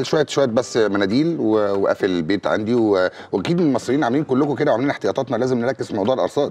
شويه شويه بس مناديل و- وقافل البيت عندي و- واكيد المصريين عاملين كلكم كده وعاملين احتياطاتنا لازم نركز في موضوع الارصاد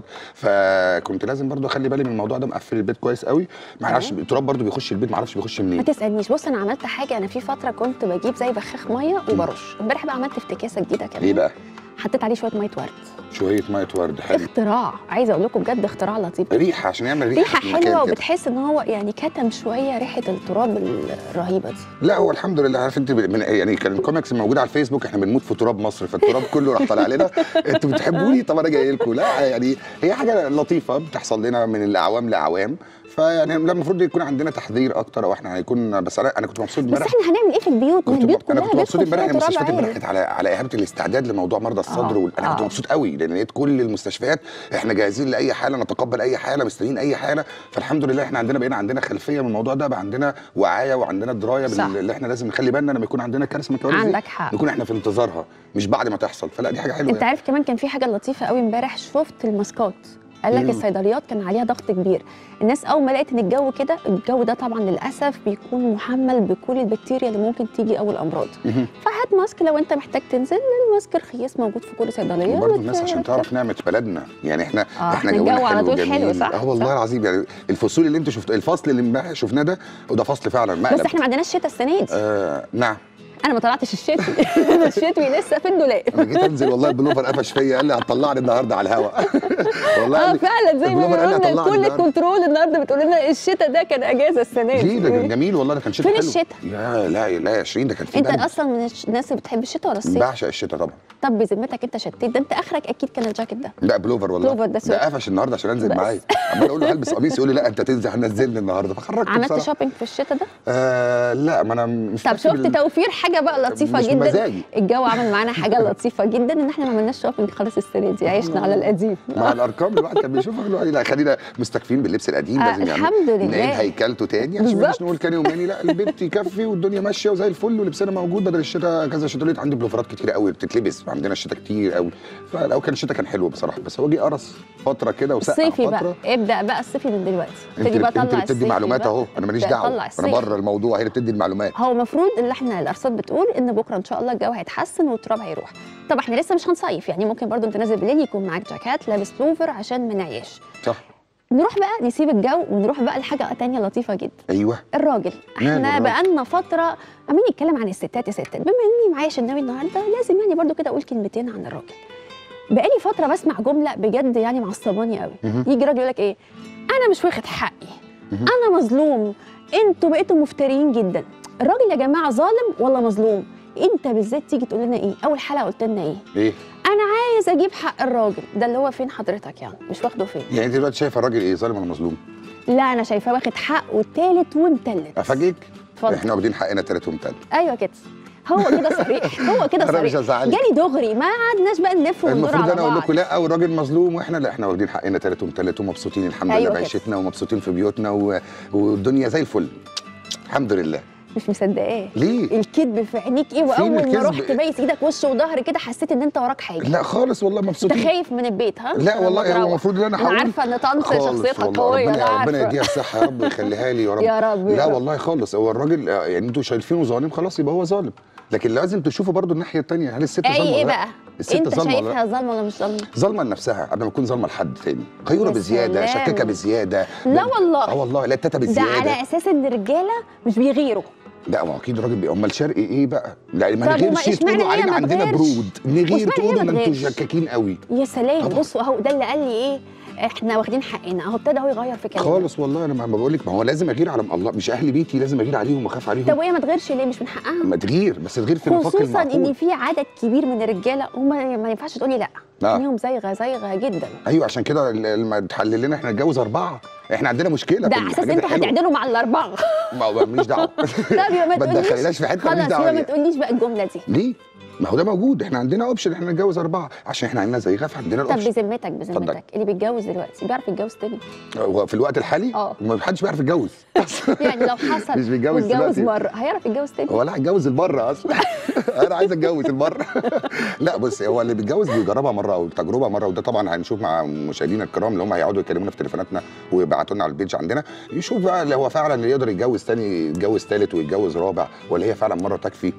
فكنت لازم برضو اخلي بالي من الموضوع ده مقفل البيت كويس قوي ما اعرفش التراب برضو بيخش البيت ما اعرفش بيخش ما منين تسالنيش بص انا عملت حاجه انا في فتره كنت بجيب زي بخاخ ميه وبرش امبارح بقى عملت افتكاسه جديده كمان ايه بقى حطيت عليه شويه ميه ورد شويه ميه ورد حلو اختراع عايزه اقول لكم بجد اختراع لطيف ريحه عشان يعمل ريحه ريحه في المكان حلوه كده. وبتحس ان هو يعني كتم شويه ريحه التراب الرهيبه دي لا هو الحمد لله عارف انت من يعني كان الكوميكس موجود على الفيسبوك احنا بنموت في تراب مصر فالتراب كله راح طالع علينا انتوا بتحبوني طب انا جاي لكم لا يعني هي حاجه لطيفه بتحصل لنا من الاعوام لاعوام فيعني لا المفروض يكون عندنا تحذير اكتر او احنا هيكون بس انا انا كنت مبسوط بس امبارح احنا هنعمل ايه في البيوت؟ ما كنت البيوت انا كلها كنت مبسوط بيدخل امبارح فيها ان المستشفيات تراب امبارح عادي. كانت على على اهابه الاستعداد لموضوع مرضى الصدر آه، وال... انا كنت آه. مبسوط قوي لان لقيت كل المستشفيات احنا جاهزين لاي حاله نتقبل اي حاله مستنيين اي حاله فالحمد لله احنا عندنا بقينا عندنا خلفيه من الموضوع ده بقى عندنا وعايه وعندنا درايه صح. بال- اللي احنا لازم نخلي بالنا لما يكون عندنا كارثه من الكوارث دي، عندك حق. نكون احنا في انتظارها مش بعد ما تحصل فلا دي حاجه حلوه انت يعني. عارف كمان كان في حاجه لطيفه قوي امبارح شفت الماسكات قال لك مم. الصيدليات كان عليها ضغط كبير الناس اول ما لقيت ان الجو كده الجو ده طبعا للاسف بيكون محمل بكل البكتيريا اللي ممكن تيجي او الامراض مهم. فهات ماسك لو انت محتاج تنزل الماسك رخيص موجود في كل صيدليه وبرضه وت- الناس عشان وت- تعرف نعمه بلدنا يعني احنا آه، احنا إحنا جونا الجو على حلو طول حلو، وجميل. صح؟ اه والله صح. العظيم يعني الفصول اللي انتوا شفتوا الفصل اللي امبارح شفناه ده وده فصل فعلا بس مقلب احنا ما عندناش شتاء السنه دي آه نعم انا ما طلعتش الشتوي انا الشتوي لسه في الدولاب انا جيت انزل والله البلوفر قفش فيا قال لي هتطلعني النهارده على الهواء والله قال اه لي فعلا زي ما البلوفر قال لي بيقولوا لنا هطلعني كل النهاردة. الكنترول النهارده بتقول لنا الشتاء ده كان اجازه السنه ليه ده كان دي جميل والله ده كان شتاء فين حلو الشتاء؟ لا لا لا يا شيرين ده كان في انت برد. اصلا من الش- الناس اللي بتحب الشتاء ولا الصيف؟ بعشق الشتاء طبعا طب بذمتك انت شتيت ده انت اخرك اكيد كان الجاكيت ده لا بلوفر والله بلوفر ده سود. ده قفش النهارده عشان انزل بس. معايا عمال اقول له هلبس قميص يقول لي لا انت تنزل هنزلني النهارده فخرجت عملت بصراحه شوبينج في الشتاء ده؟ آه لا ما انا مش طب راكب شفت ال- توفير حاجه بقى لطيفه مش جدا بمزاجي. الجو عمل معانا حاجه لطيفه جدا ان احنا ما عملناش شوبينج خالص السنه دي عشنا على القديم مع الارقام الواحد كان بيشوفها الواحد لا خلينا مستكفين باللبس القديم آه، لازم يعني الحمد لله. نعيد هيكلته تاني عشان بالظبط. مش نقول كان يوماني لا البيت يكفي والدنيا ماشيه وزي الفل ولبسنا موجود بدل الشتاء كذا شتاء لقيت عندي بلوفرات كتير قوي بتتلبس عندنا الشتاء كتير قوي فلو كان الشتاء كان حلو بصراحه بس هو جه قرص فتره كده وسقع الصيفي فتره بقى ابدا بقى الصيفي من دلوقتي انت ابتدي بقى اللي- انت طلع اللي بتدي الصيفي معلومات بقى. اهو انا ماليش ابدأ دعوه طلع انا الصيفي. بره الموضوع هي اللي بتدي المعلومات هو المفروض اللي احنا الارصاد بتقول ان بكره ان شاء الله الجو هيتحسن والتراب هيروح طب احنا لسه مش هنصيف يعني ممكن برضو انت نازل بالليل يكون معاك جاكيت لابس بلوفر عشان ما نعيش صح نروح بقى نسيب الجو ونروح بقى لحاجه تانية لطيفه جدا ايوه الراجل ماله احنا الراجل؟ بقالنا فتره عمالين نتكلم عن الستات الستات بما اني معايا شناوي النهارده لازم يعني برضو كده اقول كلمتين عن الراجل بقالي فتره بسمع جمله بجد يعني معصباني قوي مهم. يجي راجل يقول لك ايه انا مش واخد حقي مهم. انا مظلوم انتوا بقيتوا مفترين جدا الراجل يا جماعه ظالم ولا مظلوم انت بالذات تيجي تقول لنا ايه اول حلقه قلت لنا ايه ايه انا عايز اجيب حق الراجل ده اللي هو فين حضرتك يعني مش واخده فين يعني انت دلوقتي شايفه الراجل ايه ظالم ولا مظلوم لا انا شايفاه واخد حقه تالت ومتلت افاجئك اتفضل احنا واخدين حقنا تالت ومتالت ايوه كده هو كده صريح هو كده انا مش صريح هزعلك جالي دغري ما قعدناش بقى نلف وندور المفروض على انا اقول بعض لكم لا والراجل مظلوم واحنا لا احنا واخدين حقنا تالت ومتالت ومبسوطين الحمد أيوة لله كده. بعيشتنا ومبسوطين في بيوتنا و... والدنيا زي الفل الحمد لله مش مصدقاه ليه؟ الكذب في عينيك ايه فين واول ما الكذب؟ رحت بايس ايدك وش وظهر كده حسيت ان انت وراك حاجه لا خالص والله انت مبسوطين خايف من البيت ها لا لما والله هو تروح. المفروض ان انا انا هقول عارفه ان طنط خالص شخصيتها والله. قويه ربنا انا ربنا عارفه يديها الصحه يا رب ويخليها لي يا رب يا رب يا لا رب. والله خالص هو الراجل آه، يعني انتوا شايفينه ظالم خلاص يبقى هو ظالم لكن لازم تشوفوا برضو الناحيه الثانيه هل الست ظالمه اي ولا ايه لا؟ بقى الست انت ظالمه ولا لا؟ شايفها ظالمه ولا مش ظالمه ظالمه لنفسها قبل ما تكون ظالمه لحد تاني غيره يا بزياده سلام. شكاكه بزياده لا والله. اه والله لا تاتا ده بزياده على اساس ان الرجاله مش بيغيروا لا ما هو اكيد الراجل بي- امال شرقي ايه بقى؟ لا ما طب وما- نغيرش اشمعنى تقولوا هي علينا ما عندنا تغيرش؟ برود نغير واشمعنى هي تقولوا ما ما انتوا تغيرش؟ شكاكين قوي يا سلام طبعا. بصوا اهو ده اللي قال لي ايه احنا واخدين حقنا اهو ابتدى هو يغير في كلامه خالص والله انا ما بقول لك ما هو لازم اغير على الله مش اهل بيتي لازم اغير عليهم واخاف عليهم طب وهي ما تغيرش ليه مش من حقها ما تغير بس تغير في نطاق خصوصا ان المعقول في عدد كبير من الرجاله هم ما ينفعش تقولي لا آه. ليهم زايغه زايغه جدا ايوه عشان كده ال- لما تحلل لنا احنا نتجوز اربعه احنا عندنا مشكله ده في على اساس الحاجات انتوا الحلوة. هتعدلوا مع الاربعه ما هو ماليش دعوه طب يبقى ما ما تقوليش تدخليناش في حته ماليش خلاص دعوه يبقى ما بيها. تقوليش بقى الجمله دي ليه؟ ما هو ده موجود احنا عندنا اوبشن احنا نتجوز اربعه عشان احنا عندنا زي غف عندنا طب الاوبشن بذمتك بذمتك اللي بيتجوز دلوقتي بيعرف يتجوز تاني هو في الوقت الحالي اه. ما حدش بيعرف يتجوز يعني لو حصل مش بيتجوز واتجوز دلوقتي. مره هيعرف يتجوز تاني هو لا هتجوز المره اصلا انا عايز اتجوز المره لا بص هو اللي بيتجوز بيجربها مره او تجربه مره وده طبعا هنشوف مع مشاهدينا الكرام اللي هم هيقعدوا يكلمونا في تليفوناتنا ويبعتوا لنا على البيج عندنا يشوف بقى اللي هو فعلا اللي يقدر يتجوز تاني يتجوز تالت ويتجوز رابع ولا هي فعلا مره تكفي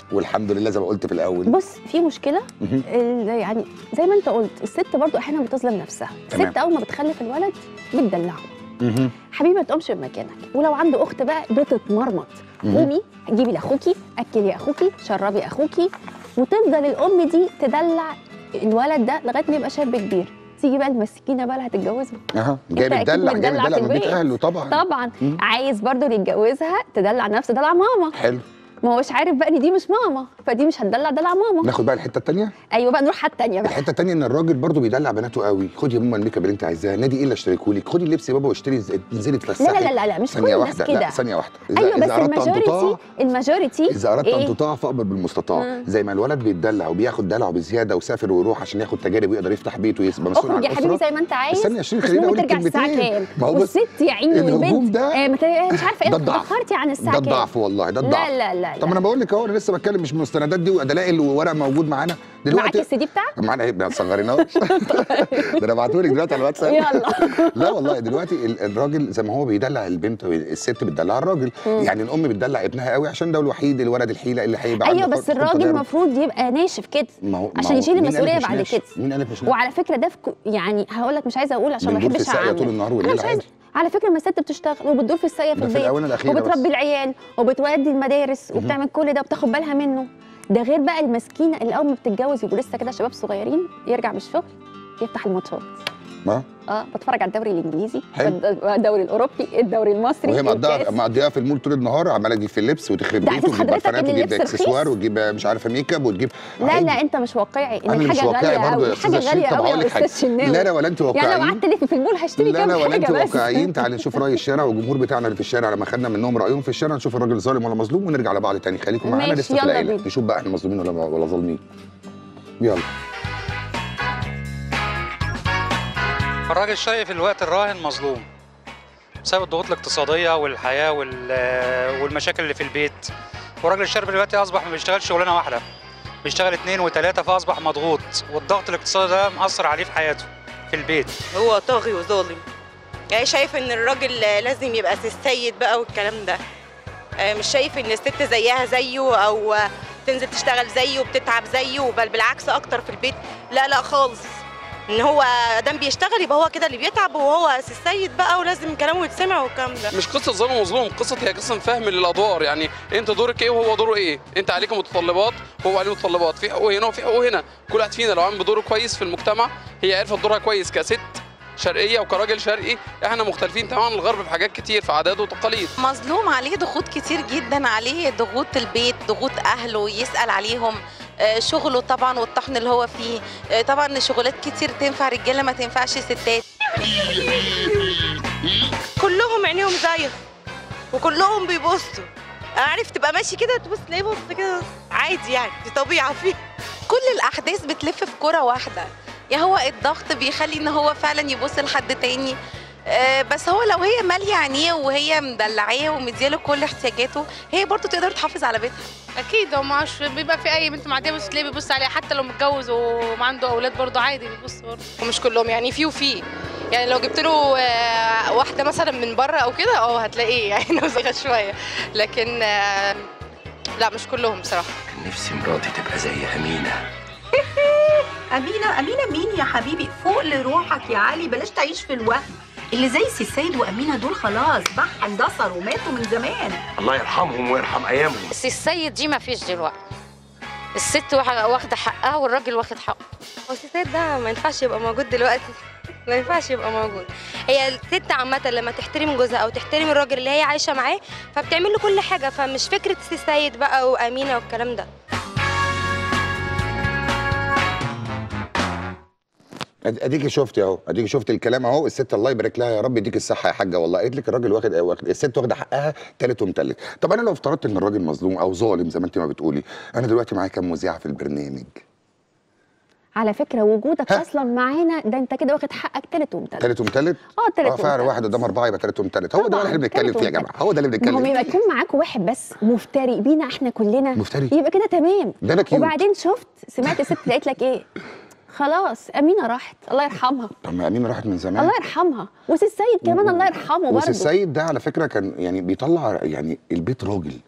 والحمد لله زي ما قلت في الاول بص في مشكله مهم. ال- يعني زي ما انت قلت الست برضو احيانا بتظلم نفسها تمام. الست اول ما بتخلف الولد بتدلعه مهم. حبيبي ما تقومش من مكانك ولو عنده اخت بقى بتتمرمط مهم. قومي جيبي لاخوكي اكلي اخوكي شربي اخوكي وتفضل الام دي تدلع الولد ده لغايه ما يبقى شاب كبير تيجي بقى المسكينه بقى اللي هتتجوزه اها جاي أنت أكيد بتدلع جاي متدلع في بتدلع من بيت البيت. اهله طبعا طبعا مم. عايز برضو اللي يتجوزها تدلع نفسه دلع ماما حلو ما هوش عارف بقى ان دي مش ماما فدي مش هتدلع دلع ماما ناخد بقى الحته الثانيه ايوه بقى نروح حاجه تانية بقى الحته الثانيه ان الراجل برضو بيدلع بناته قوي خدي يا ماما الميك اب اللي انت عايزاه نادي ايه اللي اشتريه لك خدي اللبس يا بابا واشتري ز- انزلي لا تفسحي لا لا لا, لا مش كل ثانيه الناس واحده لا كده ثانيه واحده إذا- ايوه إذا بس أردت أن الماجوريتي تطاع- الماجوريتي اذا اردت ان إيه؟ تطاع فاقبل بالمستطاع مم. زي ما الولد بيتدلع وبياخد دلعه بزياده وسافر ويروح عشان ياخد تجارب ويقدر يفتح بيت ويبقى مسؤول عن اخرج يا حبيبي اسره زي ما انت عايز استني يا شيرين بس خليني ممكن اقول لك ترجع الساعه كلمتين كام ما هو بس والست يا عيني الهجوم والبنت ده آه مت- آه، مش عارفه ده ايه الضعف. اتاخرتي عن ده الساعه كام الضعف والله ده الضعف لا لا لا طب ما انا بقول لك اهو انا لسه بتكلم مش من المستندات دي ودلائل وورق موجود معانا معاك دلوقتي السي دي بتاعك معانا ايه ما صغرناش ده انا بعتهولك دلوقتي على الواتساب يلا لا والله دلوقتي ال- الراجل زي ما هو بيدلع البنت الست بتدلع الراجل مم. يعني الام بتدلع ابنها قوي عشان ده الوحيد الولد الحيله اللي هيبقى ايوه عنده بس حب- حب الراجل تجارب. المفروض يبقى ناشف كده ما هو ما عشان هو يشيل مين قالك المسؤولية مش بعد ناشف؟ كده. مين قالك مش ناشف؟ وعلى فكره ده في ك- يعني هقول لك مش عايزه اقول عشان ما بندور في بحبش الساقية طول اعمم النهار انا والليل مش عايزه عادي على فكره ما الست بتشتغل وبتدور في الساقيه في ده في البيت الآونة الأخيرة وبتربي بس. العيال وبتودي المدارس وبتعمل كل ده وبتاخد بالها منه ده غير بقى المسكينه اللي اول ما بتتجوز يبقوا لسه كده شباب صغيرين يرجع من الشغل يفتح الماتشات ما اه بتفرج على الدوري الانجليزي حلو. الدوري الاوروبي الدوري المصري وهي مقضيها الكاس. مقضيها في المول طول النهار عماله تجيب في اللبس وتخرب ده بيت إحساس وتجيب حضرتك برفانات إن وتجيب اللبس اكسسوار رخيص؟ وتجيب مش عارفه ميك اب وتجيب لا عادي. لا انت مش واقعي ان انا مش الحاجه واقعي غاليه برضه قوي يا استاذه الحاجه شيرين غاليه طب قوي هقول يا لك حاجه استاذ شناوي لا لا ولا انت يعني لو واقعيين قعدت الف في المول هشتري لا كام لا ولا حاجه انت بس واقعيين تعالى نشوف راي الشارع والجمهور بتاعنا اللي في الشارع لما خدنا منهم رايهم في الشارع نشوف الراجل ظالم ولا مظلوم ونرجع لبعض تاني خليكم معانا ماشي، لسه في يلا العيله بينا. نشوف بقى احنا مظلومين ولا ولا ظالمين يلا الراجل شايف الوقت الراهن مظلوم بسبب الضغوط الاقتصادية والحياة وال- والمشاكل اللي في البيت والراجل الشاب دلوقتي أصبح ما بيشتغلش شغلانة واحدة بيشتغل اتنين وتلاتة فأصبح مضغوط والضغط الاقتصادي ده مأثر عليه في حياته في البيت هو طاغي وظالم يعني شايف ان الراجل لازم يبقى السيد بقى والكلام ده آه، مش شايف ان الست زيها زيه او تنزل تشتغل زيه وبتتعب زيه بل بالعكس اكتر في البيت لا لا خالص ان هو دام بيشتغل يبقى هو كده اللي بيتعب وهو السيد بقى ولازم كلامه يتسمع والكلام ده مش قصه ظلم ومظلوم قصه هي قصه فهم للادوار يعني انت دورك ايه وهو دوره ايه انت عليك متطلبات وهو عليه متطلبات في حقوق هنا وفي حقوق هنا كل واحد فينا لو عامل بدوره كويس في المجتمع هي عرفت دورها كويس كست شرقيه وكراجل شرقي احنا مختلفين تماما عن الغرب في حاجات كتير في عادات وتقاليد مظلوم عليه ضغوط كتير جدا عليه ضغوط البيت ضغوط اهله يسال عليهم آه، شغله طبعا والطحن اللي هو فيه آه، طبعا شغلات كتير تنفع رجاله ما تنفعش ستات كلهم عينيهم زيه وكلهم بيبصوا عارف تبقى ماشي كده تبص تلاقيه بص كده عادي يعني دي طبيعه فيه كل الاحداث بتلف في كره واحده يا هو الضغط بيخلي ان هو فعلا يبص لحد تاني آه، بس هو لو هي ماليه عينيه وهي مدلعاه ومدياله كل احتياجاته هي برضو تقدر تحافظ على بيتها اكيد هو معاش بيبقى في اي بنت معديه بس تلاقيه بيبص عليها حتى لو متجوز وعنده اولاد برضه عادي بيبص برضه ومش كلهم يعني في وفي يعني لو جبت له آه، واحده مثلا من بره او كده اه هتلاقيه يعني نوزغه شويه لكن آه، لا مش كلهم بصراحه نفسي مراتي تبقى زي أمينة أمينة أمينة مين يا حبيبي فوق لروحك يا علي بلاش تعيش في الوهم اللي زي سي السيد وأمينة دول خلاص بح اندثروا وماتوا من زمان الله يرحمهم ويرحم أيامهم بس السيد دي ما فيش دلوقتي الست واخ- واخده حقها والراجل واخد حقه هو الستات ده ما ينفعش يبقى موجود دلوقتي ما ينفعش يبقى موجود هي الست عامة لما تحترم جوزها أو تحترم الراجل اللي هي عايشة معاه فبتعمل له كل حاجة فمش فكرة السيد بقى وأمينة والكلام ده أد- اديكي شفتي اهو اديكي شفتي الكلام اهو الست الله يبارك لها يا رب يديك الصحه يا حاجه والله قالت لك الراجل واخد واخد الست واخده حقها تالت ومتلت طب انا لو افترضت ان الراجل مظلوم او ظالم زي ما انت ما بتقولي انا دلوقتي معايا كام مذيعه في البرنامج على فكره وجودك ها؟ اصلا معانا ده انت كده واخد حقك تالت ومتلت تالت ومتلت اه تالت اه فعلا ومتلت. واحد قدام اربعه يبقى تالت ومتلت هو ده طبعاً، اللي احنا بنتكلم تالت فيه يا ومتلت. جماعه هو ده اللي ما هو بنتكلم لما فيه يكون معاكوا واحد بس مفتري بينا احنا كلنا مفتري يبقى كده تمام ده انا كيوت وبعدين شفت سمعت ست لقيت لك ايه خلاص امينه راحت الله يرحمها طب ما امينه راحت من زمان الله يرحمها وسي السيد كمان الله يرحمه وسي برضه السيد ده على فكره كان يعني بيطلع يعني البيت راجل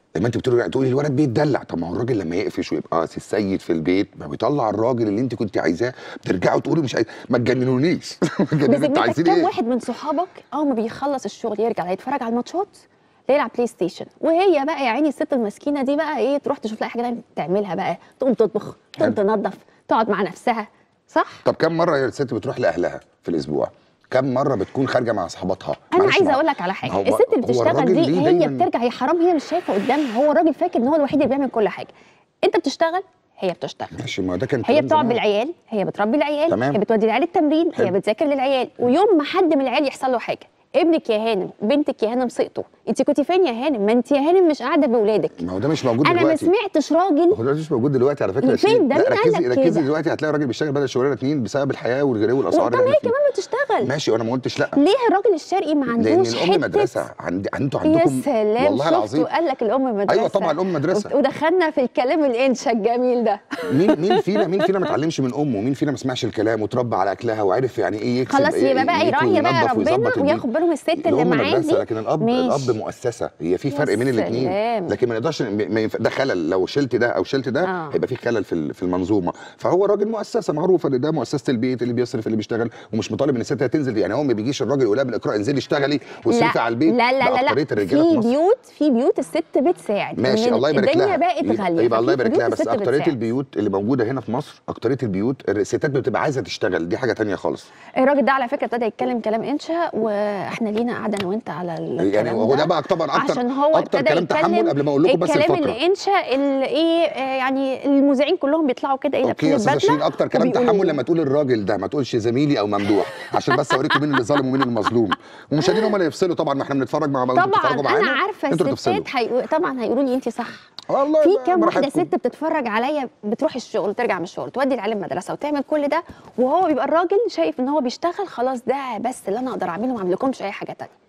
زي ما انت بتقولي تقولي الولد بيتدلع طب ما هو الراجل لما يقفش ويبقى سي السيد في البيت ما بيطلع الراجل اللي انت كنت عايزاه بترجعوا تقولوا مش عايز ما تجننونيش ما تجننونيش انتوا بذمتك عايزين كم ايه؟ واحد من صحابك اول ما بيخلص الشغل يرجع لا يتفرج على الماتشات لا يلعب بلاي ستيشن وهي بقى يا عيني الست المسكينه دي بقى ايه تروح تشوف لها حاجه تعملها بقى تقوم تطبخ تقوم حلو. تنظف تقعد مع نفسها صح طب كم مره يا الست بتروح لاهلها في الاسبوع؟ كم مره بتكون خارجه مع اصحاباتها؟ انا معلش عايزه ما- اقول لك على حاجه هو- الست اللي هو بتشتغل الراجل دي ليه هي دايماً- بترجع هي حرام هي مش شايفه قدامها هو الراجل فاكر ان هو الوحيد اللي بيعمل كل حاجه انت بتشتغل هي بتشتغل ماشي ما ده كان هي كلام بتقعد زمان. بالعيال هي بتربي العيال تمام. هي بتودي العيال التمرين هي حلو. بتذاكر للعيال ويوم ما حد من العيال يحصل له حاجه ابنك يا هانم بنتك يا هانم سقطوا انت كنتي فين يا هانم ما انت يا هانم مش قاعده باولادك ما هو ده مش موجود انا ما دلوقتي سمعتش راجل هو ده مش موجود دلوقتي على فكره يا فين شيرين. ده؟ لا مين قال ركزي لك ركزي كده؟ دلوقتي هتلاقي راجل بيشتغل بدل شغلانه اتنين بسبب الحياه والغلاء والاسعار طب اللي ما هي احنا فيه. كمان بتشتغل ماشي وانا ما قلتش لا ليه الراجل الشرقي ما لان عندوش الام حته مدرسه عند انتوا يا عندكم سلام والله شفت العظيم وقال لك الام مدرسه ايوه طبعا الام مدرسه ودخلنا في الكلام الانشا الجميل ده مين مين فينا مين فينا ما اتعلمش من امه مين فينا ما سمعش الكلام وتربى على اكلها وعرف يعني ايه يكسب خلاص إيه يبقى بقى ياكل يراعي بقى وينظف ربنا ويظبط البيت. وياخد باله من الست اللي الام معاه مدرسه دي لكن الاب ماشي. الاب مؤسسه هي في يا فرق بين الاثنين سلام. لكن ما نقدرش ما ينفع- ده خلل لو شلت ده او شلت ده آه. هيبقى في خلل في ال- في المنظومه فهو راجل مؤسسه معروفه ان ده مؤسسه البيت اللي بيصرف اللي بيشتغل ومش مطالب ان الست تنزل يعني هو ما بيجيش الراجل يقول لها بالاقراء انزلي اشتغلي واصرفي لا على البيت لا لا لا, لا. بأكترية الرجاله في في مصر بيوت في بيوت الست بتساعد ماشي إن الله يبارك الدنيا لها بقت يبقى- غاليه يبقى الله ففي يبارك بيوت لها بس الست اكتريه بتساعد. البيوت اللي موجوده هنا في مصر اكتريه البيوت الستات بتبقى عايزه تشتغل دي حاجه تانية خالص الراجل ده على فكره ابتدى يتكلم كلام انشا واحنا لينا قاعده انا وانت على الكلام يعني هو ده بقى طبعا اكتر عشان هو اكتر ابتدى كلام تحمل يتكلم قبل ما اقول لكم بس الكلام الفقره اللي انشا اللي ايه آه، يعني المذيعين كلهم بيطلعوا كده ايه اوكي يا لابسين استاذه شيرين البدله اكتر كلام وبيقولوا تحمل لما تقول الراجل ده ما تقولش زميلي او ممدوح عشان بس اوريكم مين اللي ظالم ومين المظلوم ومشاهدين هم اللي يفصلوا طبعا ما احنا بنتفرج مع بعض انتوا طبعا بتتفرجوا معانا انا عارفه انتوا اللي تفصلوا الستات هيقو... طبعا هيقولوا لي انت صح والله في بقى كام واحده براحتكم. ست بتتفرج عليا بتروح الشغل ترجع من الشغل تودي العيال المدرسه وتعمل كل ده وهو بيبقى الراجل شايف ان هو بيشتغل خلاص ده بس اللي انا اقدر اعمله ما اعملكمش اي حاجه تانية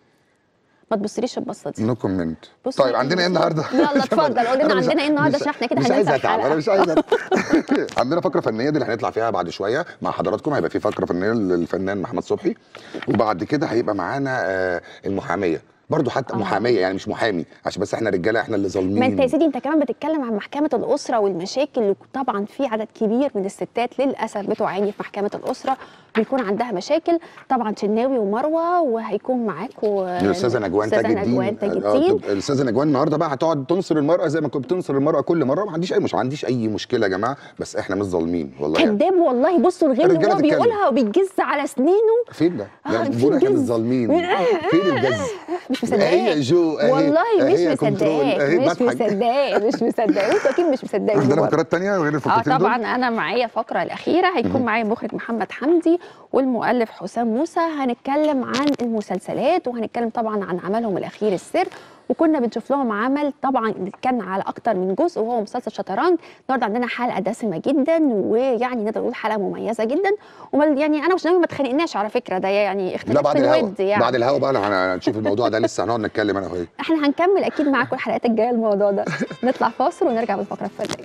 ما تبصليش البصه دي نو كومنت بص طيب لي عندنا ايه البصة. النهارده؟ يلا اتفضل قول لنا أنا مش- عندنا ايه النهارده مش- عشان احنا كده مش عايز هننسى اتعب انا الحلقه مش عايز أتعب. عندنا فقره فنيه دي اللي هنطلع فيها بعد شويه مع حضراتكم هيبقى في فقره فنيه للفنان محمد صبحي وبعد كده هيبقى معانا آه، المحاميه برضو حتى آه. محاميه يعني مش محامي عشان بس احنا رجاله احنا اللي ظالمين ما انت يا سيدي انت كمان بتتكلم عن محكمه الاسره والمشاكل اللي طبعا في عدد كبير من الستات للاسف بتعاني في محكمه الاسره بيكون عندها مشاكل طبعا شناوي ومروه وهيكون معاكم الاستاذه نجوان تاج الأستاذة الدين نجوان تاج آه، الدين طب الاستاذه نجوان النهارده بقى هتقعد تنصر المراه زي ما كنت بتنصر المراه كل مره ما عنديش اي مش ما عنديش اي مشكله يا جماعه بس احنا مش ظالمين والله يعني. كذاب والله بصوا الغل اللي الرجالة هو تتكلم. بيقولها وبيجز على اسنانه فين ده؟ آه، يعني في بقول احنا مش جز. ظالمين من- فين الجز؟ مش هي مصدقاك جو اهي والله مش أهي كنترول، مصدقاك أهي مش بضحك. مصدقاك مش مصدقاك وانتوا اكيد مش مصدقين عندنا برضه. فقرات تانية غير اه الفقرتين دول؟ طبعا انا معايا الفقره الاخيره هيكون مهم. معايا المخرج محمد حمدي والمؤلف حسام موسى هنتكلم عن المسلسلات وهنتكلم طبعا عن عملهم الاخير السر وكنا بنشوف لهم عمل طبعا كان على اكتر من جزء وهو مسلسل شطرنج النهارده عندنا حلقه دسمه جدا ويعني نقدر نقول حلقه مميزه جدا وما يعني انا وشناوي ما اتخانقناش على فكره ده يعني لا اختلاف بعد في الهوا الود يعني بعد الهوا بقى أنا هنشوف الموضوع ده لسه هنقعد نتكلم انا وهي احنا هنكمل اكيد معاكم الحلقات الجايه الموضوع ده نطلع فاصل ونرجع بالفقره الفنيه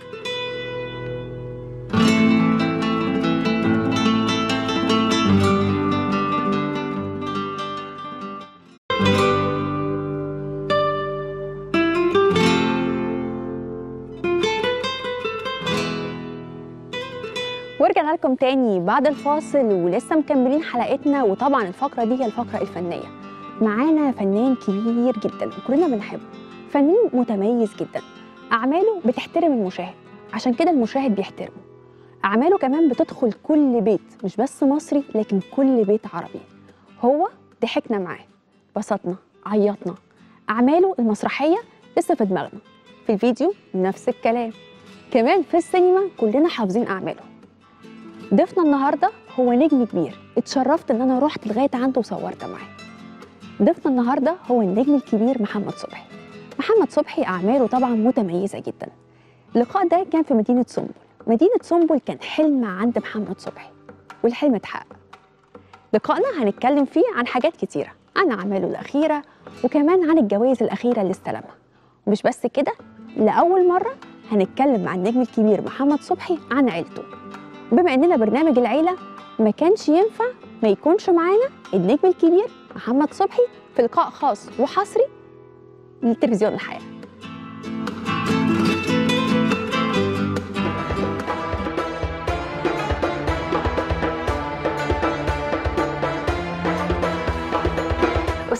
ورجعنا لكم تاني بعد الفاصل ولسه مكملين حلقتنا وطبعا الفقره دي هي الفقره الفنيه معانا فنان كبير جدا وكلنا بنحبه فنان متميز جدا اعماله بتحترم المشاهد عشان كده المشاهد بيحترمه اعماله كمان بتدخل كل بيت مش بس مصري لكن كل بيت عربي هو ضحكنا معاه بسطنا عيطنا اعماله المسرحيه لسه في دماغنا في الفيديو نفس الكلام كمان في السينما كلنا حافظين اعماله ضيفنا النهارده هو نجم كبير اتشرفت ان انا رحت لغايه عنده وصورت معاه ضيفنا النهارده هو النجم الكبير محمد صبحي محمد صبحي اعماله طبعا متميزه جدا اللقاء ده كان في مدينه سنبل مدينه سنبل كان حلم عند محمد صبحي والحلم اتحقق لقائنا هنتكلم فيه عن حاجات كتيره عن اعماله الاخيره وكمان عن الجوائز الاخيره اللي استلمها ومش بس كده لاول مره هنتكلم مع النجم الكبير محمد صبحي عن عيلته بما اننا برنامج العيله ما كانش ينفع ما يكونش معانا النجم الكبير محمد صبحي في لقاء خاص وحصري لتلفزيون الحياه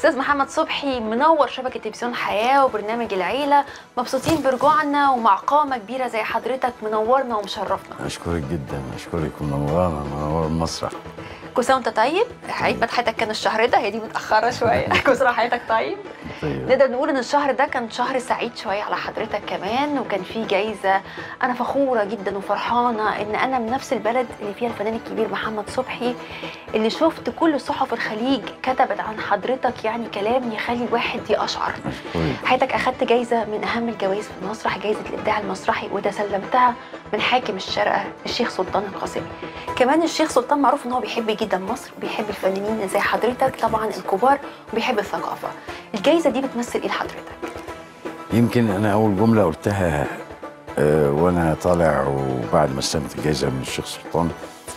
استاذ محمد صبحي منور شبكه تلفزيون حياه وبرنامج العيله مبسوطين برجوعنا ومع قامه كبيره زي حضرتك منورنا ومشرفنا اشكرك جدا اشكرك منورانا منور المسرح كل سنه وانت طيب عيد مدحتك كان الشهر ده هي دي متاخره شويه كل سنه وحضرتك طيب طيب نقدر نقول ان الشهر ده كان شهر سعيد شويه على حضرتك كمان وكان فيه جايزه انا فخوره جدا وفرحانه ان انا من نفس البلد اللي فيها الفنان الكبير محمد صبحي اللي شفت كل صحف الخليج كتبت عن حضرتك يعني كلام يخلي الواحد يقشعر حياتك اخدت جايزه من اهم الجوائز في المسرح جايزه الابداع المسرحي وتسلمتها من حاكم الشارقه الشيخ سلطان القاسمي كمان الشيخ سلطان معروف ان هو بيحب جدا مصر بيحب الفنانين زي حضرتك طبعا الكبار وبيحب الثقافه الجايزه دي بتمثل ايه لحضرتك يمكن انا اول جمله قلتها آه، وانا طالع وبعد ما استلمت الجائزه من الشيخ سلطان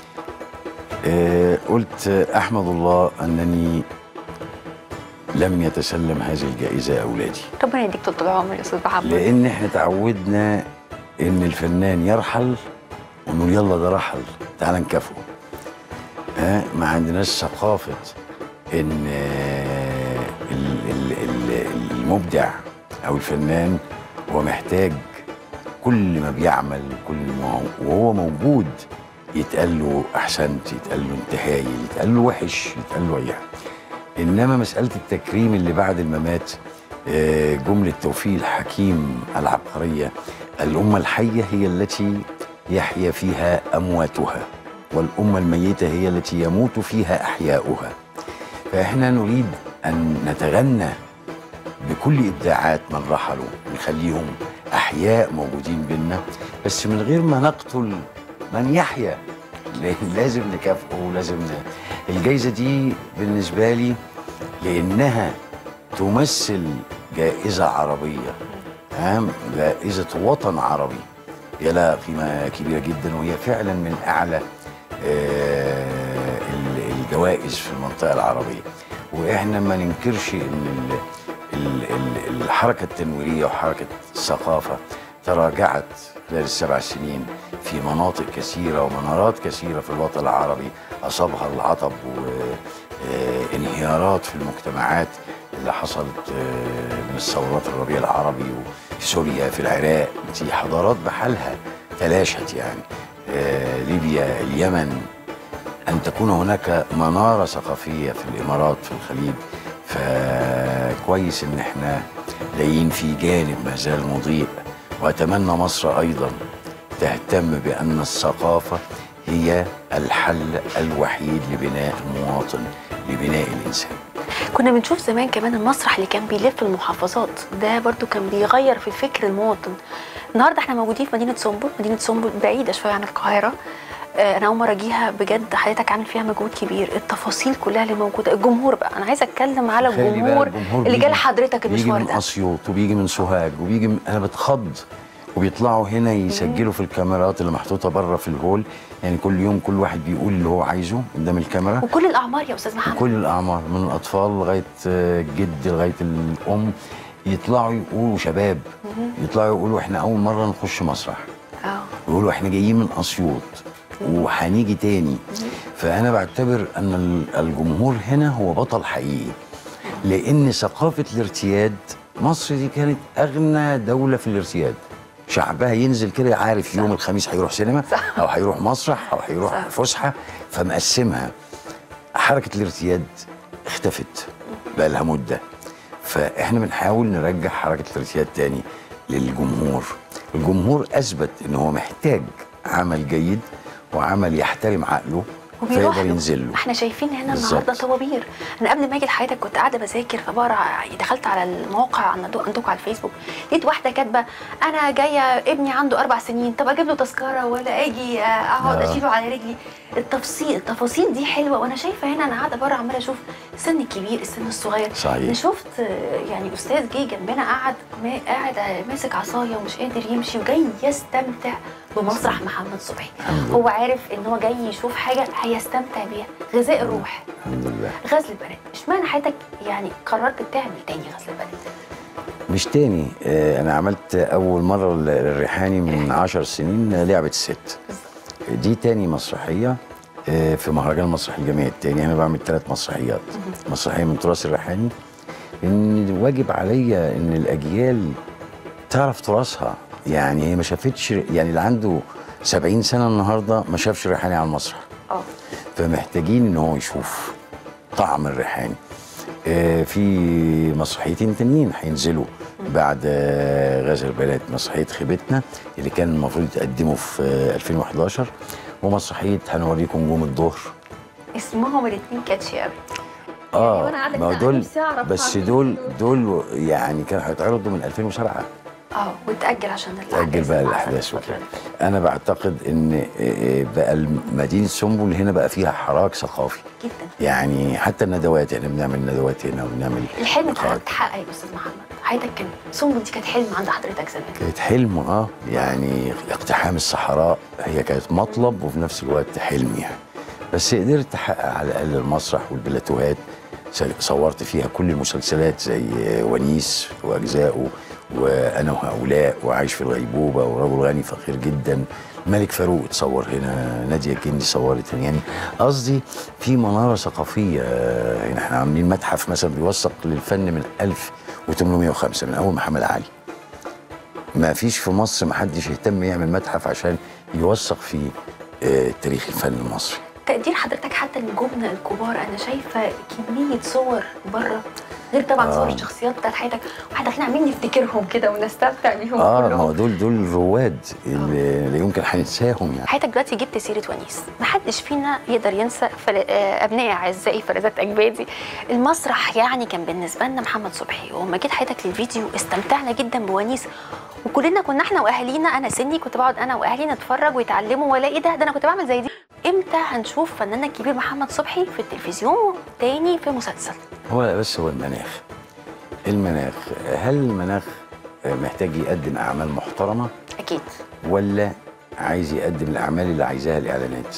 آه، قلت آه، احمد الله انني لم يتسلم هذه الجائزه اولادي ربنا يديك طول العمر يا استاذ محمد لان احنا تعودنا ان الفنان يرحل ونقول يلا ده رحل تعال نكافئه ها ما عندناش ثقافه ان آه، ال- ال- ال- المبدع او الفنان هو محتاج كل ما بيعمل كل ما هو- وهو موجود يتقال له احسنت يتقال له انت هايل يتقال له وحش يتقال له اي حاجه انما مساله التكريم اللي بعد الممات آه، جمله توفيق الحكيم العبقريه الامه الحيه هي التي يحيا فيها امواتها والامه الميته هي التي يموت فيها احياؤها فاحنا نريد ان نتغنى بكل ابداعات من رحلوا نخليهم احياء موجودين بينا بس من غير ما نقتل من يحيا لأن لازم نكافئه ولازم ن... الجايزه دي بالنسبه لي لانها تمثل جائزه عربيه تمام جائزه وطن عربي هي لها قيمه كبيره جدا وهي فعلا من اعلى آه، ال- الجوائز في المنطقه العربيه واحنا ما ننكرش ان ال- ال- ال- الحركه التنويريه وحركه الثقافه تراجعت خلال السبع سنين في مناطق كثيره ومنارات كثيره في الوطن العربي اصابها العطب وانهيارات في المجتمعات اللي حصلت آه، من الثورات الربيع العربي وفي سوريا في العراق دي حضارات بحالها تلاشت يعني آه، ليبيا اليمن أن تكون هناك منارة ثقافية في الإمارات في الخليج فكويس إن إحنا لاقيين في جانب ما زال مضيء وأتمنى مصر أيضا تهتم بأن الثقافة هي الحل الوحيد لبناء المواطن لبناء الإنسان كنا بنشوف زمان كمان المسرح اللي كان بيلف المحافظات ده برضو كان بيغير في فكر المواطن النهارده احنا موجودين في مدينه سنبل مدينه سنبل بعيده شويه عن القاهره آه، انا اول مره اجيها بجد حضرتك عامل فيها مجهود كبير التفاصيل كلها اللي موجوده الجمهور بقى انا عايزه اتكلم على تخيلي بقى الجمهور الجمهور اللي بيجي- جه لحضرتك بيجي المشوار من ده اسيوط وبيجي من سوهاج وبيجي من انا بتخض وبيطلعوا هنا يسجلوا في الكاميرات اللي محطوطه بره في الهول يعني كل يوم كل واحد بيقول اللي هو عايزه قدام الكاميرا وكل الاعمار يا استاذ محمد كل الاعمار من الاطفال لغايه آه، الجد لغايه الام يطلعوا يقولوا شباب مهم. يطلعوا يقولوا احنا اول مره نخش مسرح اه يقولوا احنا جايين من اسيوط وهنيجي تاني فانا بعتبر ان ال- الجمهور هنا هو بطل حقيقي لان ثقافه الارتياد مصر دي كانت اغنى دوله في الارتياد شعبها ينزل كده عارف يوم الخميس هيروح سينما او هيروح مسرح او هيروح فسحه فمقسمها حركه الارتياد اختفت بقى لها مده فاحنا بنحاول نرجع حركه الارتياد تاني للجمهور الجمهور اثبت ان هو محتاج عمل جيد وعمل يحترم عقله وبيروح فيقدر له. ينزل له احنا شايفين هنا بالظبط. النهارده طوابير انا قبل ما اجي لحضرتك كنت قاعده بذاكر فبقرا دخلت على الموقع عندكم عندكم على الفيسبوك لقيت واحده كاتبه انا جايه ابني عنده اربع سنين طب اجيب له تذكره ولا اجي اقعد آه. اشيله على رجلي التفصيل التفاصيل دي حلوه وانا شايفه هنا انا قاعده بره عماله اشوف السن الكبير السن الصغير صحيح. انا شفت آه، يعني استاذ جه جنبنا قاعد ما قاعد آه، ماسك عصايه ومش قادر يمشي وجاي يستمتع بمسرح محمد صبحي هو عارف ان هو جاي يشوف حاجه هيستمتع بيها غذاء الروح الحمد لله غزل البنات اشمعنى حياتك يعني قررت تعمل تاني غزل البنات مش تاني آه، انا عملت اول مره الريحاني من عشر سنين آه، لعبه الست دي تاني مسرحيه آه، في مهرجان المسرح الجامعي التاني انا بعمل ثلاث مسرحيات مسرحيه من تراث الريحاني ان واجب عليا ان الاجيال تعرف تراثها يعني هي ما شافتش يعني اللي عنده 70 سنه النهارده ما شافش ريحاني على المسرح اه فمحتاجين ان هو يشوف طعم الريحاني آه، في مسرحيتين تانيين هينزلوا بعد آه، غزل البنات مسرحيه خيبتنا اللي كان المفروض يتقدموا في آه، 2011 ومسرحيه هنوريكم نجوم الظهر اسمهم الاثنين كاتشي قوي اه وأنا قاعدة ما هو كده دول نفسي أعرف بس أعمل دول دول يعني كانوا هيتعرضوا من 2007 اه وتأجل عشان تأجل بقى الأحداث وكده أنا بعتقد إن آه، بقى مدينة سنبل هنا بقى فيها حراك ثقافي جدا يعني حتى الندوات احنا بنعمل ندوات هنا وبنعمل الحلم ده لقاءات. اتحقق يا استاذ محمد حضرتك كان سنبل دي كانت حلم عند حضرتك زمان كانت حلم اه يعني اقتحام الصحراء هي كانت مطلب وفي نفس الوقت حلم يعني بس قدرت تحقق على الاقل المسرح والبلاتوهات س- صورت فيها كل المسلسلات زي ونيس واجزائه وانا وهؤلاء وعايش في الغيبوبه ورجل غني فقير جدا ملك فاروق اتصور هنا ناديه الجندي صورت هنا يعني قصدي في مناره ثقافيه هنا احنا عاملين متحف مثلا بيوثق للفن من 1805 من اول محمد علي ما فيش في مصر ما حدش يهتم يعمل متحف عشان يوثق فيه آه، تاريخ الفن المصري تقدير حضرتك حتى نجومنا الكبار انا شايفه كميه صور بره غير طبعا آه. صور الشخصيات بتاعت حياتك واحنا داخلين عاملين نفتكرهم كده ونستمتع بيهم اه كلهم ما هو دول دول الرواد اللي لا يمكن هننساهم يعني حياتك دلوقتي جبت سيره ونيس محدش فينا يقدر ينسى فل... آه، ابنائي اعزائي فلذات اجبادي المسرح يعني كان بالنسبه لنا محمد صبحي ولما جيت حياتك للفيديو استمتعنا جدا بونيس وكلنا كنا احنا واهالينا انا سني كنت بقعد انا واهلي نتفرج ويتعلموا والاقي ده ده انا كنت بعمل زي دي امتى هنشوف فناننا الكبير محمد صبحي في التلفزيون تاني في مسلسل هو بس هو المناخ المناخ هل المناخ آه، محتاج يقدم اعمال محترمه اكيد ولا عايز يقدم الاعمال اللي عايزاها الاعلانات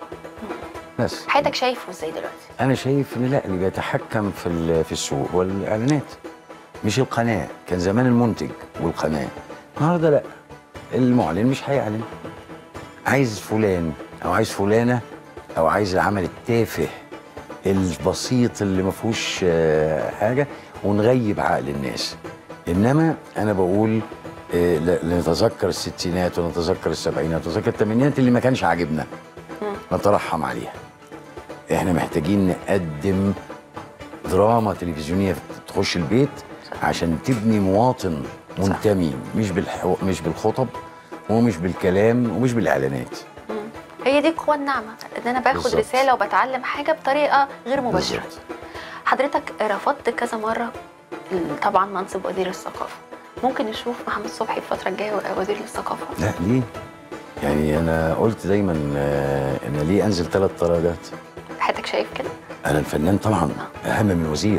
بس حياتك شايفه ازاي دلوقتي انا شايف ان لا اللي بيتحكم في ال- في السوق هو الاعلانات مش القناه كان زمان المنتج والقناه النهارده لا المعلن مش هيعلن عايز فلان او عايز فلانه او عايز العمل التافه البسيط اللي ما فيهوش آه، حاجه ونغيب عقل الناس انما انا بقول آه، لا- نتذكر الستينات ونتذكر السبعينات ونتذكر الثمانينات اللي ما كانش عاجبنا نترحم عليها احنا محتاجين نقدم دراما تلفزيونيه تخش البيت عشان تبني مواطن منتمي مش بالحو... مش بالخطب ومش بالكلام ومش بالاعلانات هي دي القوة الناعمة ان انا باخد بالظبط. رسالة وبتعلم حاجة بطريقة غير مباشرة بالظبط. حضرتك رفضت كذا مرة ال- طبعا منصب وزير الثقافة ممكن نشوف محمد صبحي الفترة الجاية وزير الثقافة لا ليه؟ يعني انا قلت دايما آه، ان ليه انزل ثلاث درجات حضرتك شايف كده انا الفنان طبعا اهم من الوزير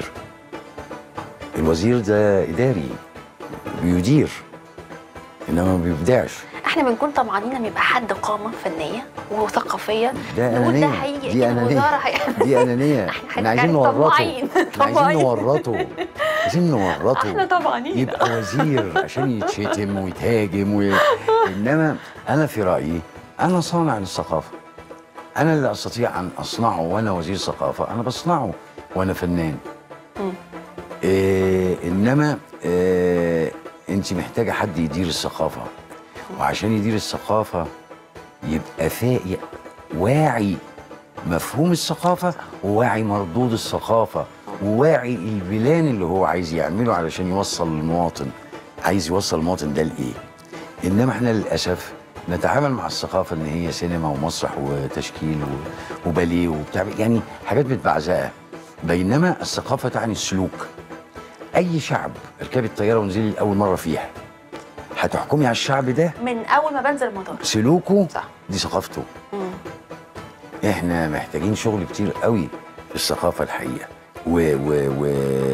الوزير ده اداري بيدير انما ما بيبدعش احنا بنكون طمعانين لما يبقى حد قامة فنية وثقافية ده نقول ده انانيه هيجي دي أكيد الوزارة انانيه هي- دي انانيه احنا عايزين نورطه طماعين احنا عايزين طماعين. نورطه عايزين نورطه احنا طمعانين يبقى وزير عشان يتشتم ويتهاجم و... انما انا في رايي انا صانع للثقافه انا اللي استطيع ان اصنعه وانا وزير ثقافه انا بصنعه وانا فنان مم. إيه انما إيه انت محتاجه حد يدير الثقافه وعشان يدير الثقافه يبقى فايق واعي مفهوم الثقافه وواعي مردود الثقافه وواعي البلان اللي هو عايز يعمله علشان يوصل للمواطن عايز يوصل المواطن ده لايه انما احنا للاسف نتعامل مع الثقافه ان هي سينما ومسرح وتشكيل و- وباليه وبتاع يعني حاجات متبعزقه بينما الثقافه تعني السلوك اي شعب اركبي الطياره وانزلي لاول مره فيها هتحكمي على الشعب ده من اول ما بنزل المطار سلوكه صح. دي ثقافته مم. احنا محتاجين شغل كتير قوي في الثقافه الحقيقه و و و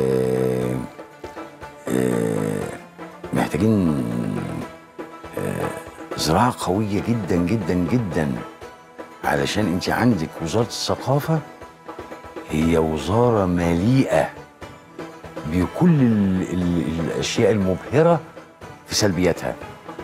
آه، محتاجين آه، زراعه قويه جدا جدا جدا علشان انت عندك وزاره الثقافه هي وزاره مليئه بكل ال ال الاشياء المبهره في سلبياتها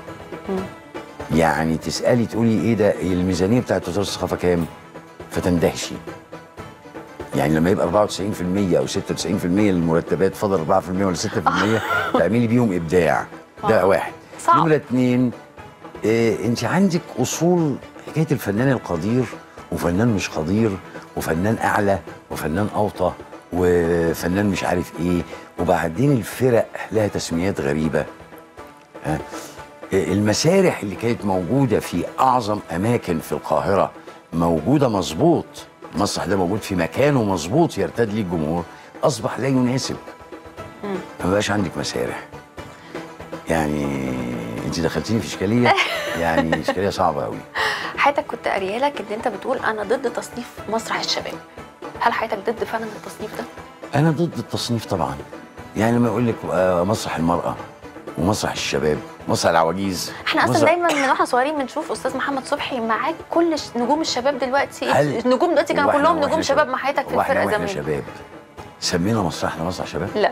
يعني تسالي تقولي ايه ده الميزانيه بتاعت وزاره الثقافه كام فتندهشي يعني لما يبقى 94% او 96% المرتبات فاضل 4% ولا 6% تعملي بيهم ابداع ده آه. واحد صعب. نمره اتنين إيه انت عندك اصول حكايه الفنان القدير وفنان مش قدير وفنان اعلى وفنان اوطى وفنان مش عارف ايه وبعدين الفرق لها تسميات غريبه ها إيه المسارح اللي كانت موجوده في اعظم اماكن في القاهره موجوده مظبوط المسرح ده موجود في مكانه مظبوط يرتد ليه الجمهور اصبح لا يناسب ما بقاش عندك مسارح يعني انت دخلتيني في اشكاليه يعني اشكاليه صعبه قوي حياتك كنت قاريه لك ان انت بتقول انا ضد تصنيف مسرح الشباب هل حياتك ضد فعلا التصنيف ده؟ انا ضد التصنيف طبعا يعني لما يقول لك آه، مسرح المراه ومسرح الشباب مسرح العواجيز احنا اصلا مسرح- دايما من واحنا صغيرين بنشوف استاذ محمد صبحي معاك كل ش- نجوم الشباب دلوقتي هل- النجوم دلوقتي كانوا وإحنا- كلهم وإحنا نجوم شباب شباب. مع حياتك في واحنا الفرقه واحنا زمان شباب سمينا مسرحنا مسرح شباب لا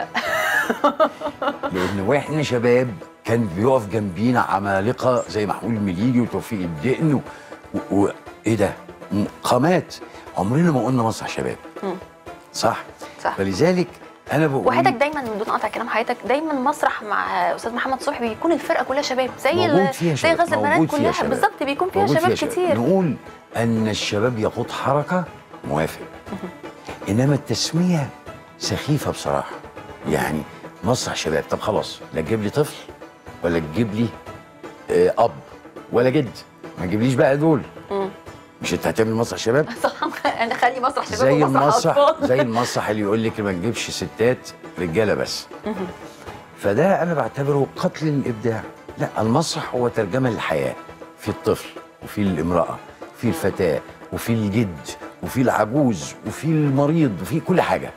لان واحنا شباب كان بيقف جنبينا عمالقه زي محمود المليجي وتوفيق الدقن و- و- وايه ده م- قامات عمرنا ما قلنا مسرح شباب مم. صح صح. فلذلك انا بقول وحياتك دايما من دون قطع كلام حياتك دايما مسرح مع استاذ محمد صبحي بيكون الفرقه كلها شباب زي موجود ال- فيها زي شباب، غزل البنات موجود فيها كلها شباب. بالظبط بيكون فيها موجود شباب كتير نقول ان الشباب يقود حركه موافق انما التسميه سخيفه بصراحه يعني مسرح شباب طب خلاص لا تجيب لي طفل ولا تجيب لي آه، اب ولا جد ما تجيبليش بقى دول مم. مش انت هتعمل مسرح شباب صح انا خلي مسرح شباب زي ومسرح المسرح اطفال زي المسرح اللي يقول لك ما نجيبش ستات رجاله بس فده انا بعتبره قتل الابداع لا المسرح هو ترجمه للحياه في الطفل وفي الامراه وفي الفتاه وفي الجد وفي العجوز وفي المريض وفي كل حاجه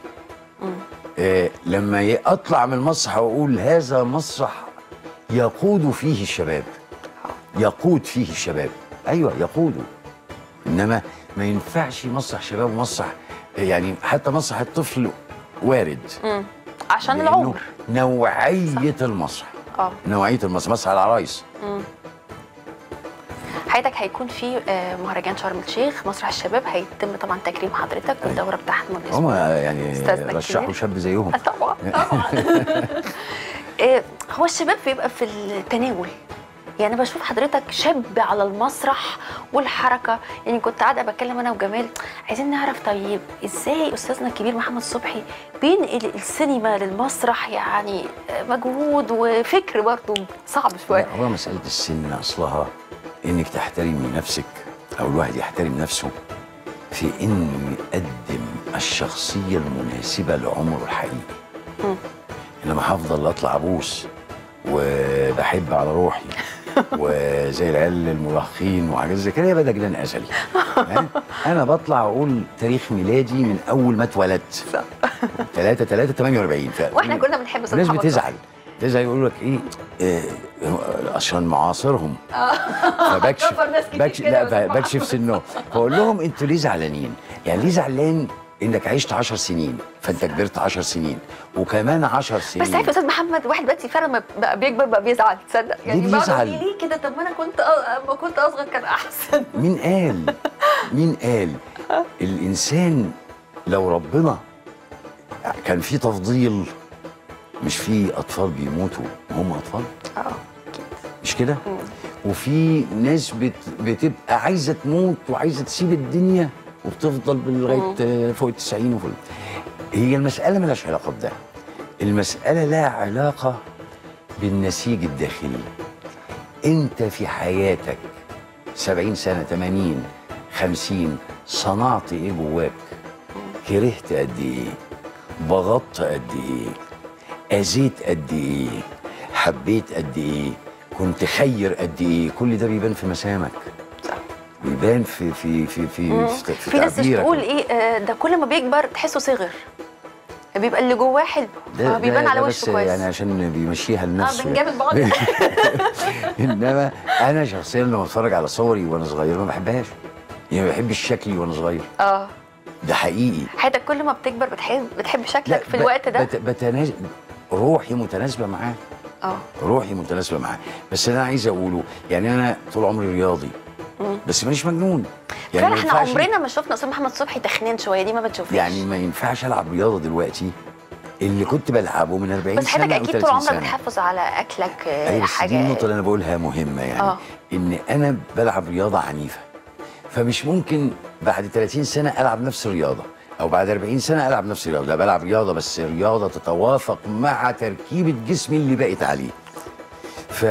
آه لما ي- اطلع من المسرح واقول هذا مسرح يقود فيه الشباب يقود فيه الشباب ايوه يقوده انما ما ينفعش مسرح شباب ومسرح يعني حتى مسرح الطفل وارد مم. عشان لأنه العمر نوعيه المسرح اه نوعيه المسرح مسرح العرايس مم. حياتك هيكون في آه، مهرجان شرم الشيخ مسرح الشباب هيتم طبعا تكريم حضرتك والدوره بتاعت مجلس هم يعني أستاذنا رشحوا الكبير. شاب زيهم آه، طبعا طبعا آه، هو الشباب بيبقى في التناول يعني أنا بشوف حضرتك شاب على المسرح والحركه يعني كنت قاعده بتكلم انا وجمال عايزين نعرف طيب ازاي استاذنا الكبير محمد صبحي بينقل السينما للمسرح يعني آه، مجهود وفكر برضه صعب شويه لا، هو مساله السن اصلها انك تحترمي نفسك او الواحد يحترم نفسه في انه يقدم الشخصيه المناسبه لعمره الحقيقي مم. انما هفضل اطلع ابوس وبحب على روحي وزي العيال المراهقين وحاجات زي كده يبقى ده جنان ازلي ها؟ انا بطلع اقول تاريخ ميلادي من اول ما اتولدت 3 3 48 ف- واحنا كنا بنحب استاذ الناس محمد بتزعل تزعل يقولوا لك ايه آه، عشان معاصرهم فبكشف كفر ناس كتير بكشف كده لا بس ما بكشف سنهم فاقول لهم انتوا ليه زعلانين؟ يعني ليه زعلان انك عشت 10 سنين فانت كبرت 10 سنين وكمان 10 سنين بس عارف يا استاذ محمد واحد دلوقتي فعلا ما بقى بيكبر بقى بيزعل تصدق يعني ليه بقعد بيزعل؟ أقول ليه كده طب ما انا كنت أ- اما كنت اصغر كان احسن مين قال مين قال الانسان لو ربنا كان في تفضيل مش في اطفال بيموتوا وهم اطفال اه مش كده وفي ناس بت بتبقى عايزه تموت وعايزه تسيب الدنيا وبتفضل لغايه فوق التسعين وفوق هي المساله ملهاش علاقه بده المساله لها علاقه بالنسيج الداخلي انت في حياتك سبعين سنه 80 50 صنعت ايه جواك كرهت قد ايه بغضت قد ايه اذيت قد ايه حبيت قد ايه كنت خير قد ايه كل ده بيبان في مسامك بيبان في في في في مم. في, في, في ناس تعبيرك. تقول ايه آه، ده كل ما بيكبر تحسه صغر بيبقى اللي جواه حلو ده فبيبان ده على ده وشه بس كويس يعني عشان بيمشيها اه لنفسه بنجامل بعض انما انا شخصيا لما اتفرج على صوري وانا صغير ما بحبهاش يعني ما بحبش شكلي وانا صغير اه ده حقيقي حياتك كل ما بتكبر بتحب بتحب شكلك لا في ب- الوقت ده بت بتناز... روحي متناسبه معاه اه روحي متناسبه معاه بس انا عايز اقوله يعني انا طول عمري رياضي مم. بس مانيش مجنون فعلا ما احنا ينفعش- عمرنا ما شفنا استاذ محمد صبحي تخنان شويه دي ما بتشوفهاش يعني ما ينفعش العب رياضه دلوقتي اللي كنت بلعبه من 40 بس سنه حضرتك او اكيد طول 30 عمرك سنه بتحافظ على اكلك آه، ايوه بس دي حاجه النقطه اللي انا بقولها مهمه يعني اه ان انا بلعب رياضه عنيفه فمش ممكن بعد 30 سنه العب نفس الرياضه او بعد 40 سنه العب نفس الرياضه لا بلعب رياضه بس رياضه تتوافق مع تركيبه جسمي اللي بقيت عليه ف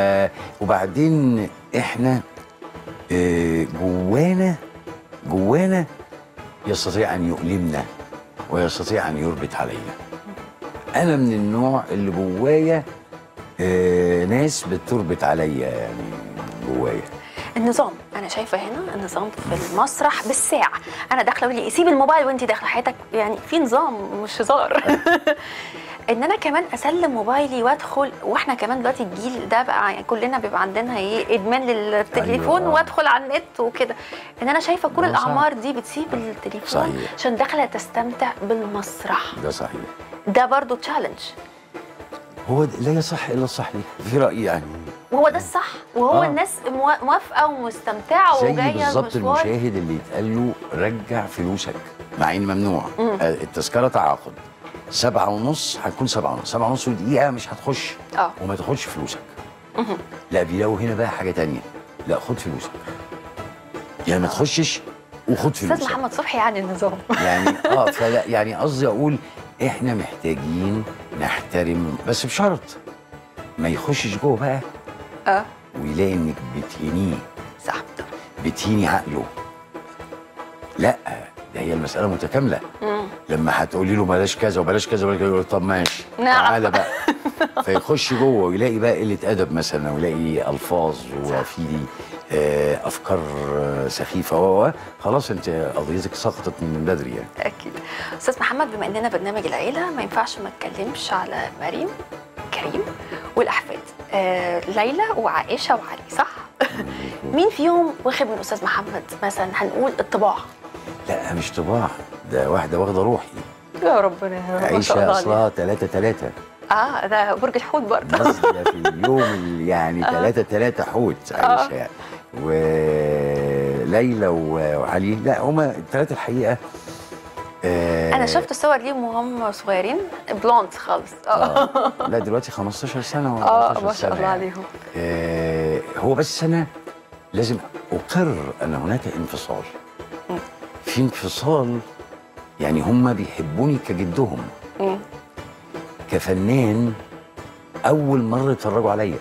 وبعدين احنا آه، جوانا جوانا يستطيع ان يؤلمنا ويستطيع ان يربط علينا انا من النوع اللي جوايا آه، ناس بتربط عليا يعني جوايا النظام انا شايفه هنا النظام في المسرح بالساعه انا داخله اقول لي سيب الموبايل وانت داخله حياتك يعني في نظام مش هزار ان انا كمان اسلم موبايلي وادخل واحنا كمان دلوقتي الجيل ده بقى يعني كلنا بيبقى عندنا ايه ادمان للتليفون أيوة، آه. وادخل على النت وكده ان انا شايفه كل ده صح. الاعمار دي بتسيب التليفون صحيح. عشان داخله تستمتع بالمسرح ده صحيح ده برضو تشالنج هو د- لا يصح الا الصحيح في رايي يعني وهو ده الصح وهو آه. الناس موا- موافقه ومستمتعه زي وجايه بالظبط المشوار المشاهد اللي يتقال له رجع فلوسك مع ان ممنوع مم. آه، التذكره تعاقد سبعة ونص هتكون سبعة ونص سبعة ونص ودقيقة مش هتخش اه وما تاخدش فلوسك مهم. لا بيلاقوا هنا بقى حاجة تانية لا خد فلوسك يعني ما تخشش وخد استاذ فلوسك محمد صبحي يعني النظام يعني اه فلا يعني قصدي اقول احنا محتاجين نحترم بس بشرط ما يخشش جوه بقى اه ويلاقي انك بتهينيه صح بتهيني عقله لا ده هي المسألة متكاملة مم. لما هتقولي له بلاش كذا وبلاش كذا وبلاش كذا يقول طب ماشي نعم. تعالى بقى فيخش جوه ويلاقي بقى قلة أدب مثلا ويلاقي ألفاظ وفي آه، أفكار آه، سخيفة و و- خلاص أنت قضيتك سقطت من بدري يعني اكيد استاذ محمد بما اننا برنامج العيله ما ينفعش ما اتكلمش على مريم كريم والاحفاد آه ليلى وعائشه وعلي صح مين فيهم واخد من استاذ محمد مثلا هنقول الطباع لا مش طباع ده واحدة واخدة روحي يا ربنا ما شاء عيشة الله أصلها تلاتة تلاتة اه ده برج الحوت برضه نازلة في اليوم اللي يعني آه. تلاتة تلاتة حوت عايشة يعني وليلى و- وعلي لا هما التلاتة الحقيقة آه انا شفت صور ليهم وهم صغيرين بلوند خالص اه لا دلوقتي 15 سنة و اه 14 ما شاء سنة الله يعني. عليهم آه هو بس أنا لازم أقر أن هناك انفصال مم. في انفصال يعني هم بيحبوني كجدهم مم. كفنان أول مرة يتفرجوا عليا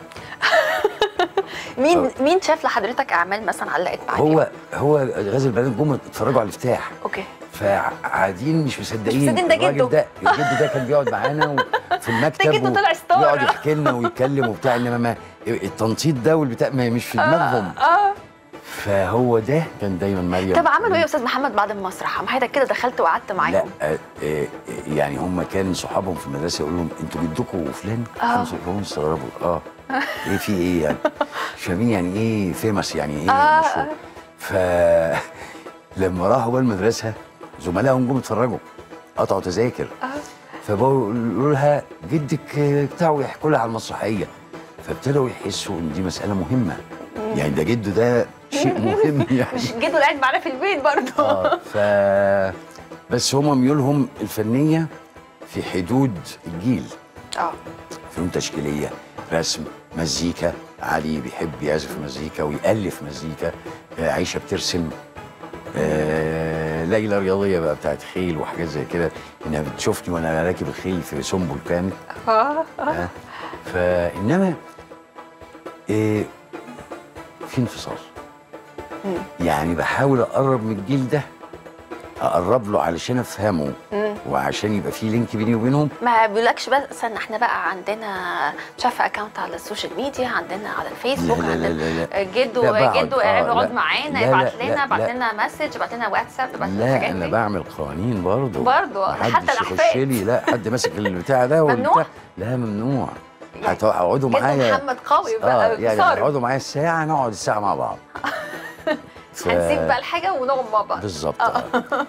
مين مين شاف لحضرتك اعمال مثلا علقت معاك هو هو غازي البنات جم اتفرجوا على الافتتاح اوكي فقاعدين مش مصدقين مش مصدقين ده الراجل جده. ده الجد ده كان بيقعد معانا و- في المكتب جده و- طلع ستار. ويقعد يحكي لنا ويتكلم وبتاع انما ما التنطيط ده والبتاع ما مش في دماغهم اه فهو ده كان دايما مريم طب عملوا ايه يا استاذ محمد بعد المسرح؟ اما حضرتك كده دخلت وقعدت لا معاهم آه، آه، يعني هم كان صحابهم في المدرسه يقولوا لهم انتوا جدكم فلان آه. كانوا صحابهم استغربوا اه ايه في ايه يعني مش فاهمين يعني ايه فيمس يعني ايه آه، مشهور ف لما راحوا بقى المدرسه زملائهم جم اتفرجوا قطعوا تذاكر اه فبقوا يقولوا لها جدك بتاعه يحكوا لها على المسرحيه فابتدوا يحسوا ان دي مساله مهمه يعني ده جده ده شيء مهم يعني مش جدو اللي قاعد معانا في البيت برضه اه ف بس هم ميولهم الفنيه في حدود الجيل اه فنون تشكيليه رسم مزيكا علي بيحب يعزف مزيكا ويألف مزيكا آه، عايشه بترسم آه ليلى رياضيه بقى بتاعت خيل وحاجات زي كده انها بتشوفني وانا راكب الخيل في سنبل كامل اه آه. فانما آه في انفصال يعني بحاول اقرب من الجيل ده اقرب له علشان افهمه مم. وعشان يبقى في لينك بيني وبينهم ما بيقولكش بس ان احنا بقى عندنا مش عارفه اكونت على السوشيال ميديا عندنا على الفيسبوك لا لا لا عندنا لا لا جدو لا، بقعد. جدو قاعد آه، يقعد لا. معانا لا، يبعت لا، لنا لا، يبعت لا. لنا مسج يبعت لنا واتساب يبعت لنا لا الحاجات انا دي بعمل قوانين برضه برضه، محدش حتى يخش الأحفاد. لي لا حد ماسك البتاع ده ممنوع؟ والبتاع لا ممنوع هتقعدوا جدو معايا محمد قوي اه بقى يعني صارم هتقعدوا معايا الساعه نقعد الساعه مع بعض ف- هنسيب بقى الحاجه ونقعد مع بعض بالظبط آه.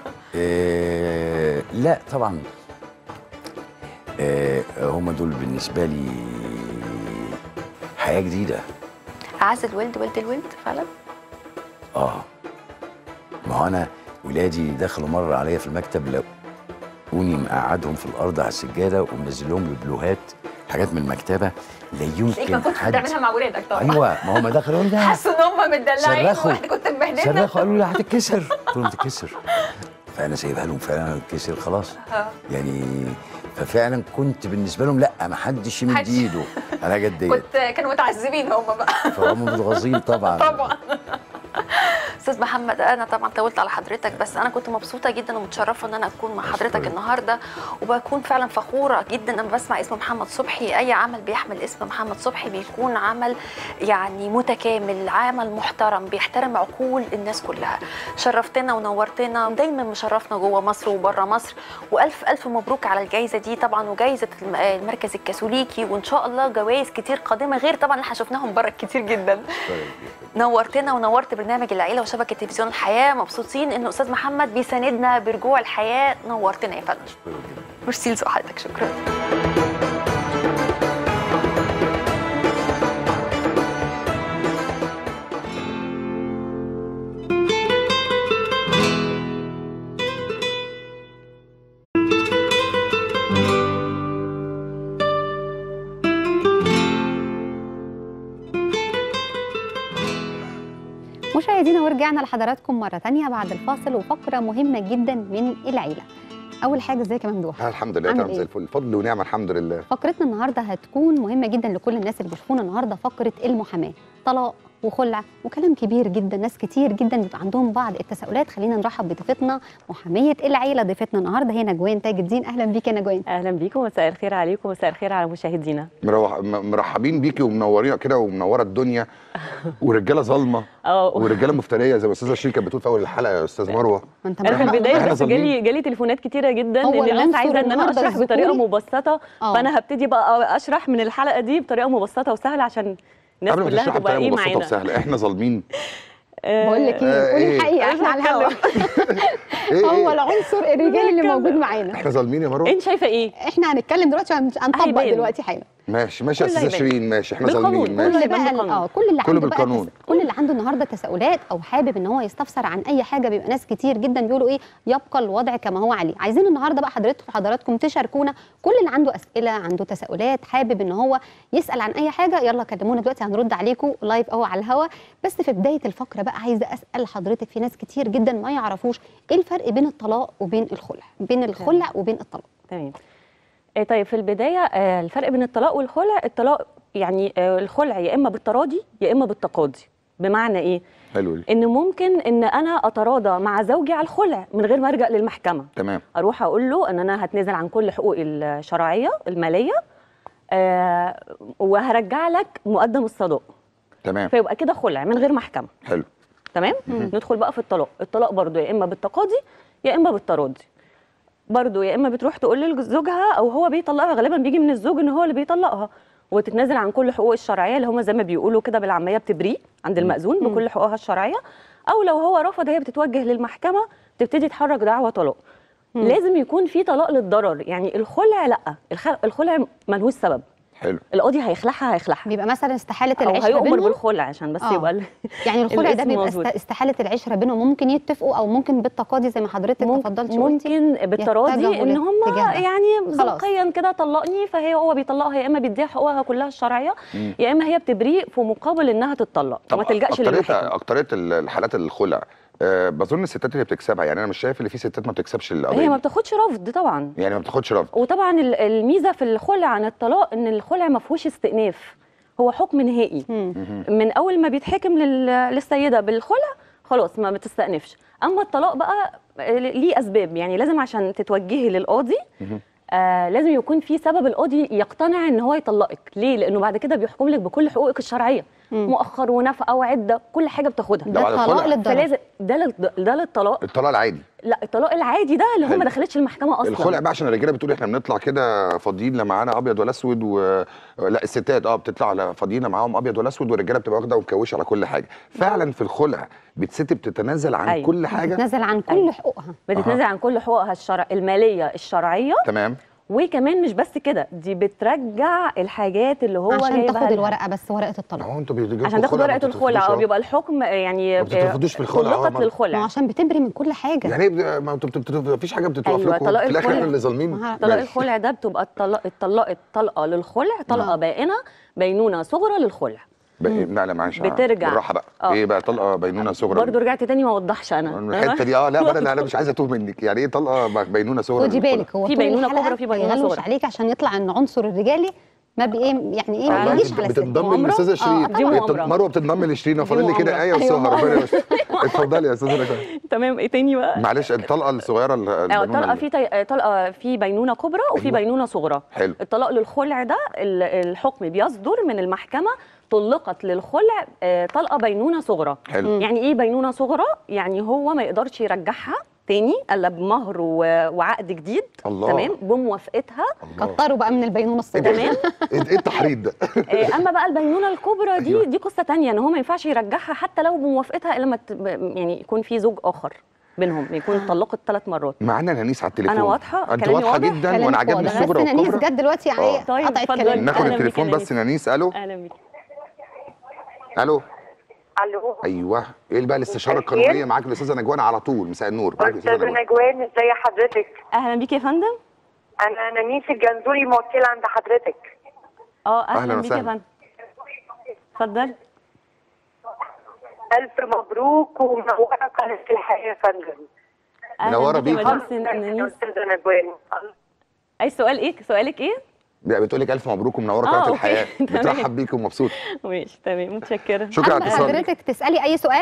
إيه لا طبعا إيه هم دول بالنسبه لي حياه جديده اعز الولد ولد الولد فعلا اه ما هو انا ولادي دخلوا مره عليا في المكتب لقوني مقعدهم في الارض على السجاده ومنزل لهم البلوهات حاجات من المكتبه لا تلاقيك يمكن ما كنتش حد بتعملها مع ولادك طبعا ايوه ما هم دخلوا لي ده حسوا ان هم متدلعين صرخوا. واحنا كنت مبهدلنا صرخوا قالوا لي هتتكسر قلت لهم تتكسر فانا سايبها لهم فعلا تتكسر خلاص آه. يعني ففعلا كنت بالنسبه لهم لا ما حدش يمد محدش. ايده على الحاجات ديت كنت كانوا متعذبين هم بقى فهم متغاظين طبعا طبعا استاذ محمد انا طبعا طولت على حضرتك بس انا كنت مبسوطه جدا ومتشرفه ان انا اكون مع حضرتك النهارده وبكون فعلا فخوره جدا لما بسمع اسم محمد صبحي اي عمل بيحمل اسم محمد صبحي بيكون عمل يعني متكامل عمل محترم بيحترم عقول الناس كلها شرفتنا ونورتنا دايما مشرفنا جوه مصر وبره مصر والف الف مبروك على الجائزه دي طبعا وجائزه الم- المركز الكاثوليكي وان شاء الله جوائز كتير قادمه غير طبعا اللي احنا شفناهم بره كتير جدا نورتنا ونورت برنامج العيله وشبكه تلفزيون الحياه مبسوطين ان استاذ محمد بيساندنا برجوع الحياه نورتنا يا فندم ميرسي لذوق حضرتك شكرا مشاهدينا ورجعنا لحضراتكم مرة تانية بعد الفاصل وفقرة مهمة جدا من العيلة أول حاجة ازيك يا ممدوح الحمد لله عامل تمام زي إيه؟ الفل فضل ونعمه الحمد لله فقرتنا النهارده هتكون مهمة جدا لكل الناس اللي بيشوفونا النهارده فقرة المحاماة طلاق وخلع وكلام كبير جدا ناس كتير جدا بيبقى عندهم بعض التساؤلات خلينا نرحب بضيفتنا محامية العيلة ضيفتنا النهارده هي نجوان تاج الدين أهلا بيك يا نجوان اهلا بيكم مساء الخير عليكم مساء الخير على مشاهدينا مروح م- مرحبين بيكي ومنورين كده ومنوره الدنيا ورجاله ظالمه اه ورجاله مفتريه زي ما استاذه شيرين كانت بتقول في اول الحلقه يا استاذ مروه انت انا في إحنا- البدايه إحنا بس ظالمين. جالي جالي تليفونات كتيره جدا هو ان الناس العنصر عايزه ان انا النهاردة اشرح بطريقه الذكوري. مبسطه آه. فانا هبتدي بقى اشرح من الحلقه دي بطريقه مبسطه وسهله عشان الناس قبل ما كلها تشرحها تبقى بطريقه ايه مبسطه معانا وسهله احنا ظالمين آه، بقول لك آه، ايه قولي إيه؟ الحقيقة احنا على الهوا ايه هو ايه العنصر الرجالي اللي موجود معانا احنا ظالمين يا مروه انت شايفه ايه احنا هنتكلم دلوقتي عن- هنطبق هيبان. دلوقتي حالا ماشي ماشي يا كله استاذه هيبان. شيرين ماشي احنا بالقانون، ظالمين كله ماشي كل بقى ال- بالقانون. اه كل اللي كله عنده بقى بالقانون. تس... كل اللي عنده النهارده تساؤلات او حابب ان هو يستفسر عن اي حاجه بيبقى ناس كتير جدا بيقولوا ايه يبقى الوضع كما هو عليه عايزين النهارده بقى حضرتك حضراتكم تشاركونا كل اللي عنده اسئله عنده تساؤلات حابب ان هو يسال عن اي حاجه يلا كلمونا دلوقتي هنرد عليكم لايف اهو على الهوا بس في بدايه الفقره بقى عايزه اسال حضرتك في ناس كتير جدا ما يعرفوش ايه الفرق بين الطلاق وبين الخلع بين الخلع وبين الطلاق تمام آه، طيب في البدايه آه، الفرق بين الطلاق والخلع الطلاق يعني آه، الخلع يا اما بالتراضي يا اما بالتقاضي بمعنى ايه حلو دي ان ممكن ان انا اتراضى مع زوجي على الخلع من غير ما ارجع للمحكمه تمام اروح اقول له ان انا هتنازل عن كل حقوقي الشرعيه الماليه آه وهرجع لك مقدم الصداق تمام فيبقى كده خلع من غير محكمه حلو تمام ندخل بقى في الطلاق الطلاق برضو يا اما بالتقاضي يا اما بالتراضي برضو يا اما بتروح تقول لزوجها او هو بيطلقها غالبا بيجي من الزوج ان هو اللي بيطلقها وتتنازل عن كل حقوق الشرعيه اللي هم زي ما بيقولوا كده بالعاميه بتبريه عند المأذون بكل حقوقها الشرعيه او لو هو رفض هي بتتوجه للمحكمه تبتدي تحرك دعوى طلاق لازم يكون في طلاق للضرر يعني الخلع لا الخ- الخلع ملهوش سبب حلو القاضي هيخلعها هيخلعها بيبقى مثلا استحاله او العشره هيؤمر بينهم بالخلع عشان بس آه. يبقى ال- يعني الخلع ده الاسم بيبقى موجود. است- استحاله العشره بينهم ممكن يتفقوا او ممكن بالتقاضي زي ما حضرتك تفضلتي وقلتي ممكن بالتراضي يتجهوا ان هم للاتجاه ده. يعني خلاص. ذوقيا كده طلقني فهي هو بيطلقها يا اما بيديها حقوقها كلها الشرعيه مم. يا اما هي بتبريء في مقابل انها تتطلق طب وما تلجاش اكتريه للمحكمه اكتريه الحالات الخلع أه بظن الستات اللي بتكسبها يعني انا مش شايف ان في ستات ما بتكسبش القضيه هي ما دي. بتاخدش رفض طبعا يعني ما بتاخدش رفض وطبعا ال- الميزه في الخلع عن الطلاق ان الخلع ما فيهوش استئناف هو حكم نهائي من اول ما بيتحكم لل- للسيده بالخلع خلاص ما بتستأنفش اما الطلاق بقى ليه اسباب يعني لازم عشان تتوجهي للقاضي آه لازم يكون في سبب القاضي يقتنع ان هو يطلقك ليه لانه بعد كده بيحكم لك بكل حقوقك الشرعيه مؤخر ونفقه وعده كل حاجه بتاخدها ده بعد طلاق الخلع. للضرر. فلازم ده لل- ده للطلاق الطلاق العادي لا الطلاق العادي ده اللي هو حلو. ما دخلتش المحكمه اصلا الخلع بقى عشان الرجاله بتقول احنا بنطلع كده فاضيين لا معانا ابيض ولا اسود و... لا الستات اه بتطلع لا فاضيين لا معاهم ابيض ولا اسود والرجاله بتبقى واخده ومكوشه على كل حاجه فعلا في الخلع بتست بتتنازل عن أيوة. كل حاجه بتتنازل عن كل حقوقها بتتنازل عن كل حقوقها الشرع الماليه الشرعيه تمام وكمان مش بس كده دي بترجع الحاجات اللي هو عشان جايبها تاخد لها. الورقه بس ورقه الطلاق هو انتوا بيجيبوا عشان تاخد خلع، ما ورقه الخلع بتترفضوش اه أهو. بيبقى الحكم يعني ما بتترفضوش في الخلع أهو طلقت برضه. للخلع ما عشان بتبري من كل حاجه يعني ايه بت- ما انتوا بت- بت- مفيش حاجه بتتوقف أيوة، لكم طلاق في الاخر الخلع. احنا اللي ظالمين طلاق ماشي. الخلع ده بتبقى الطلاق اتطلقت طلقه للخلع طلقه آه. بائنه بينونه صغرى للخلع بقى- لا لا معلش بترجع. بالراحه بقى آه. ايه بقى طلقه بينونه صغرى برضه رجعت تاني ما اوضحش انا الحته دي اه لا بقى انا انا مش عايز اتوه منك يعني ايه طلقه بينونه صغرى خدي للخلع؟ بالك هو في طول بينونة الحلقة كبرى وفي بينونة هيغلوش صغرى. عليك عشان يطلع ان عنصر الرجالي ما بقى يعني ايه ما والله يجيش بت- على الست بتنضم مؤامرة؟ للاستاذه آه، شيرين دي بت- مؤامرة. مروه بتنضم لشيرين فاضل لي كده مؤامرة. ايه أيوة، وسهى ربنا مؤامرة. يستر. اتفضلي يا استاذه رجاء تمام ايه تاني بقى معلش الطلقه الصغيره ال- اه البينونة طلقه اللي- في تي... طلقه في بينونه كبرى وفي أيوة. بينونه صغرى حلو الطلاق للخلع ده ال- الحكم بيصدر من المحكمه طلقت للخلع آه، طلقه بينونه صغرى حلو. يعني ايه بينونه صغرى يعني هو ما يقدرش يرجعها تاني الا بمهر و- وعقد جديد الله. تمام بموافقتها كتروا بقى من البينونه الصغرى تمام ايه ايه التحريض ده آه، اما بقى البينونه الكبرى دي أيوة. دي قصه تانية ان هو ما ينفعش يرجعها حتى لو بموافقتها الا لما ت- يعني يكون في زوج اخر بينهم يكون اتطلقت ثلاث مرات معانا نانيس على التليفون أنا واضحة؟ انت كلامي واضحه واضح؟ جدا كلامك وانا عجبني واضح. الصغرى بس نانيس والكبرى جت دلوقتي يعني آه. طيب، قطعت اتفضل. كلامي ناخد أهلا بيك التليفون يا بس نانيس الو اهلا بيك الو الو ايوه ايه بقى الاستشاره مساء الخير. القانونيه معاك الاستاذه نجوان على طول مساء النور معاك الاستاذه استاذ نجوان نجوان ازي حضرتك اهلا بيك يا فندم انا نانيس الجنزوري موكله عند حضرتك اه أهلاً اهلا بيك يا وسهلاً. فندم اتفضل الف مبروك ومنوره قناه الحياه يا فندم منورة أهلاً بيك يا بيكي. مدام يا نانيس. استاذه نجوان اي سؤال ايه سؤالك ايه لا بتقول لك الف مبروك ومنوره آه، قناه أوكي. الحياه تمام. بترحب بيك ومبسوط ماشي تمام متشكره شكرا على اما اتصالك حضرتك تسالي اي سؤال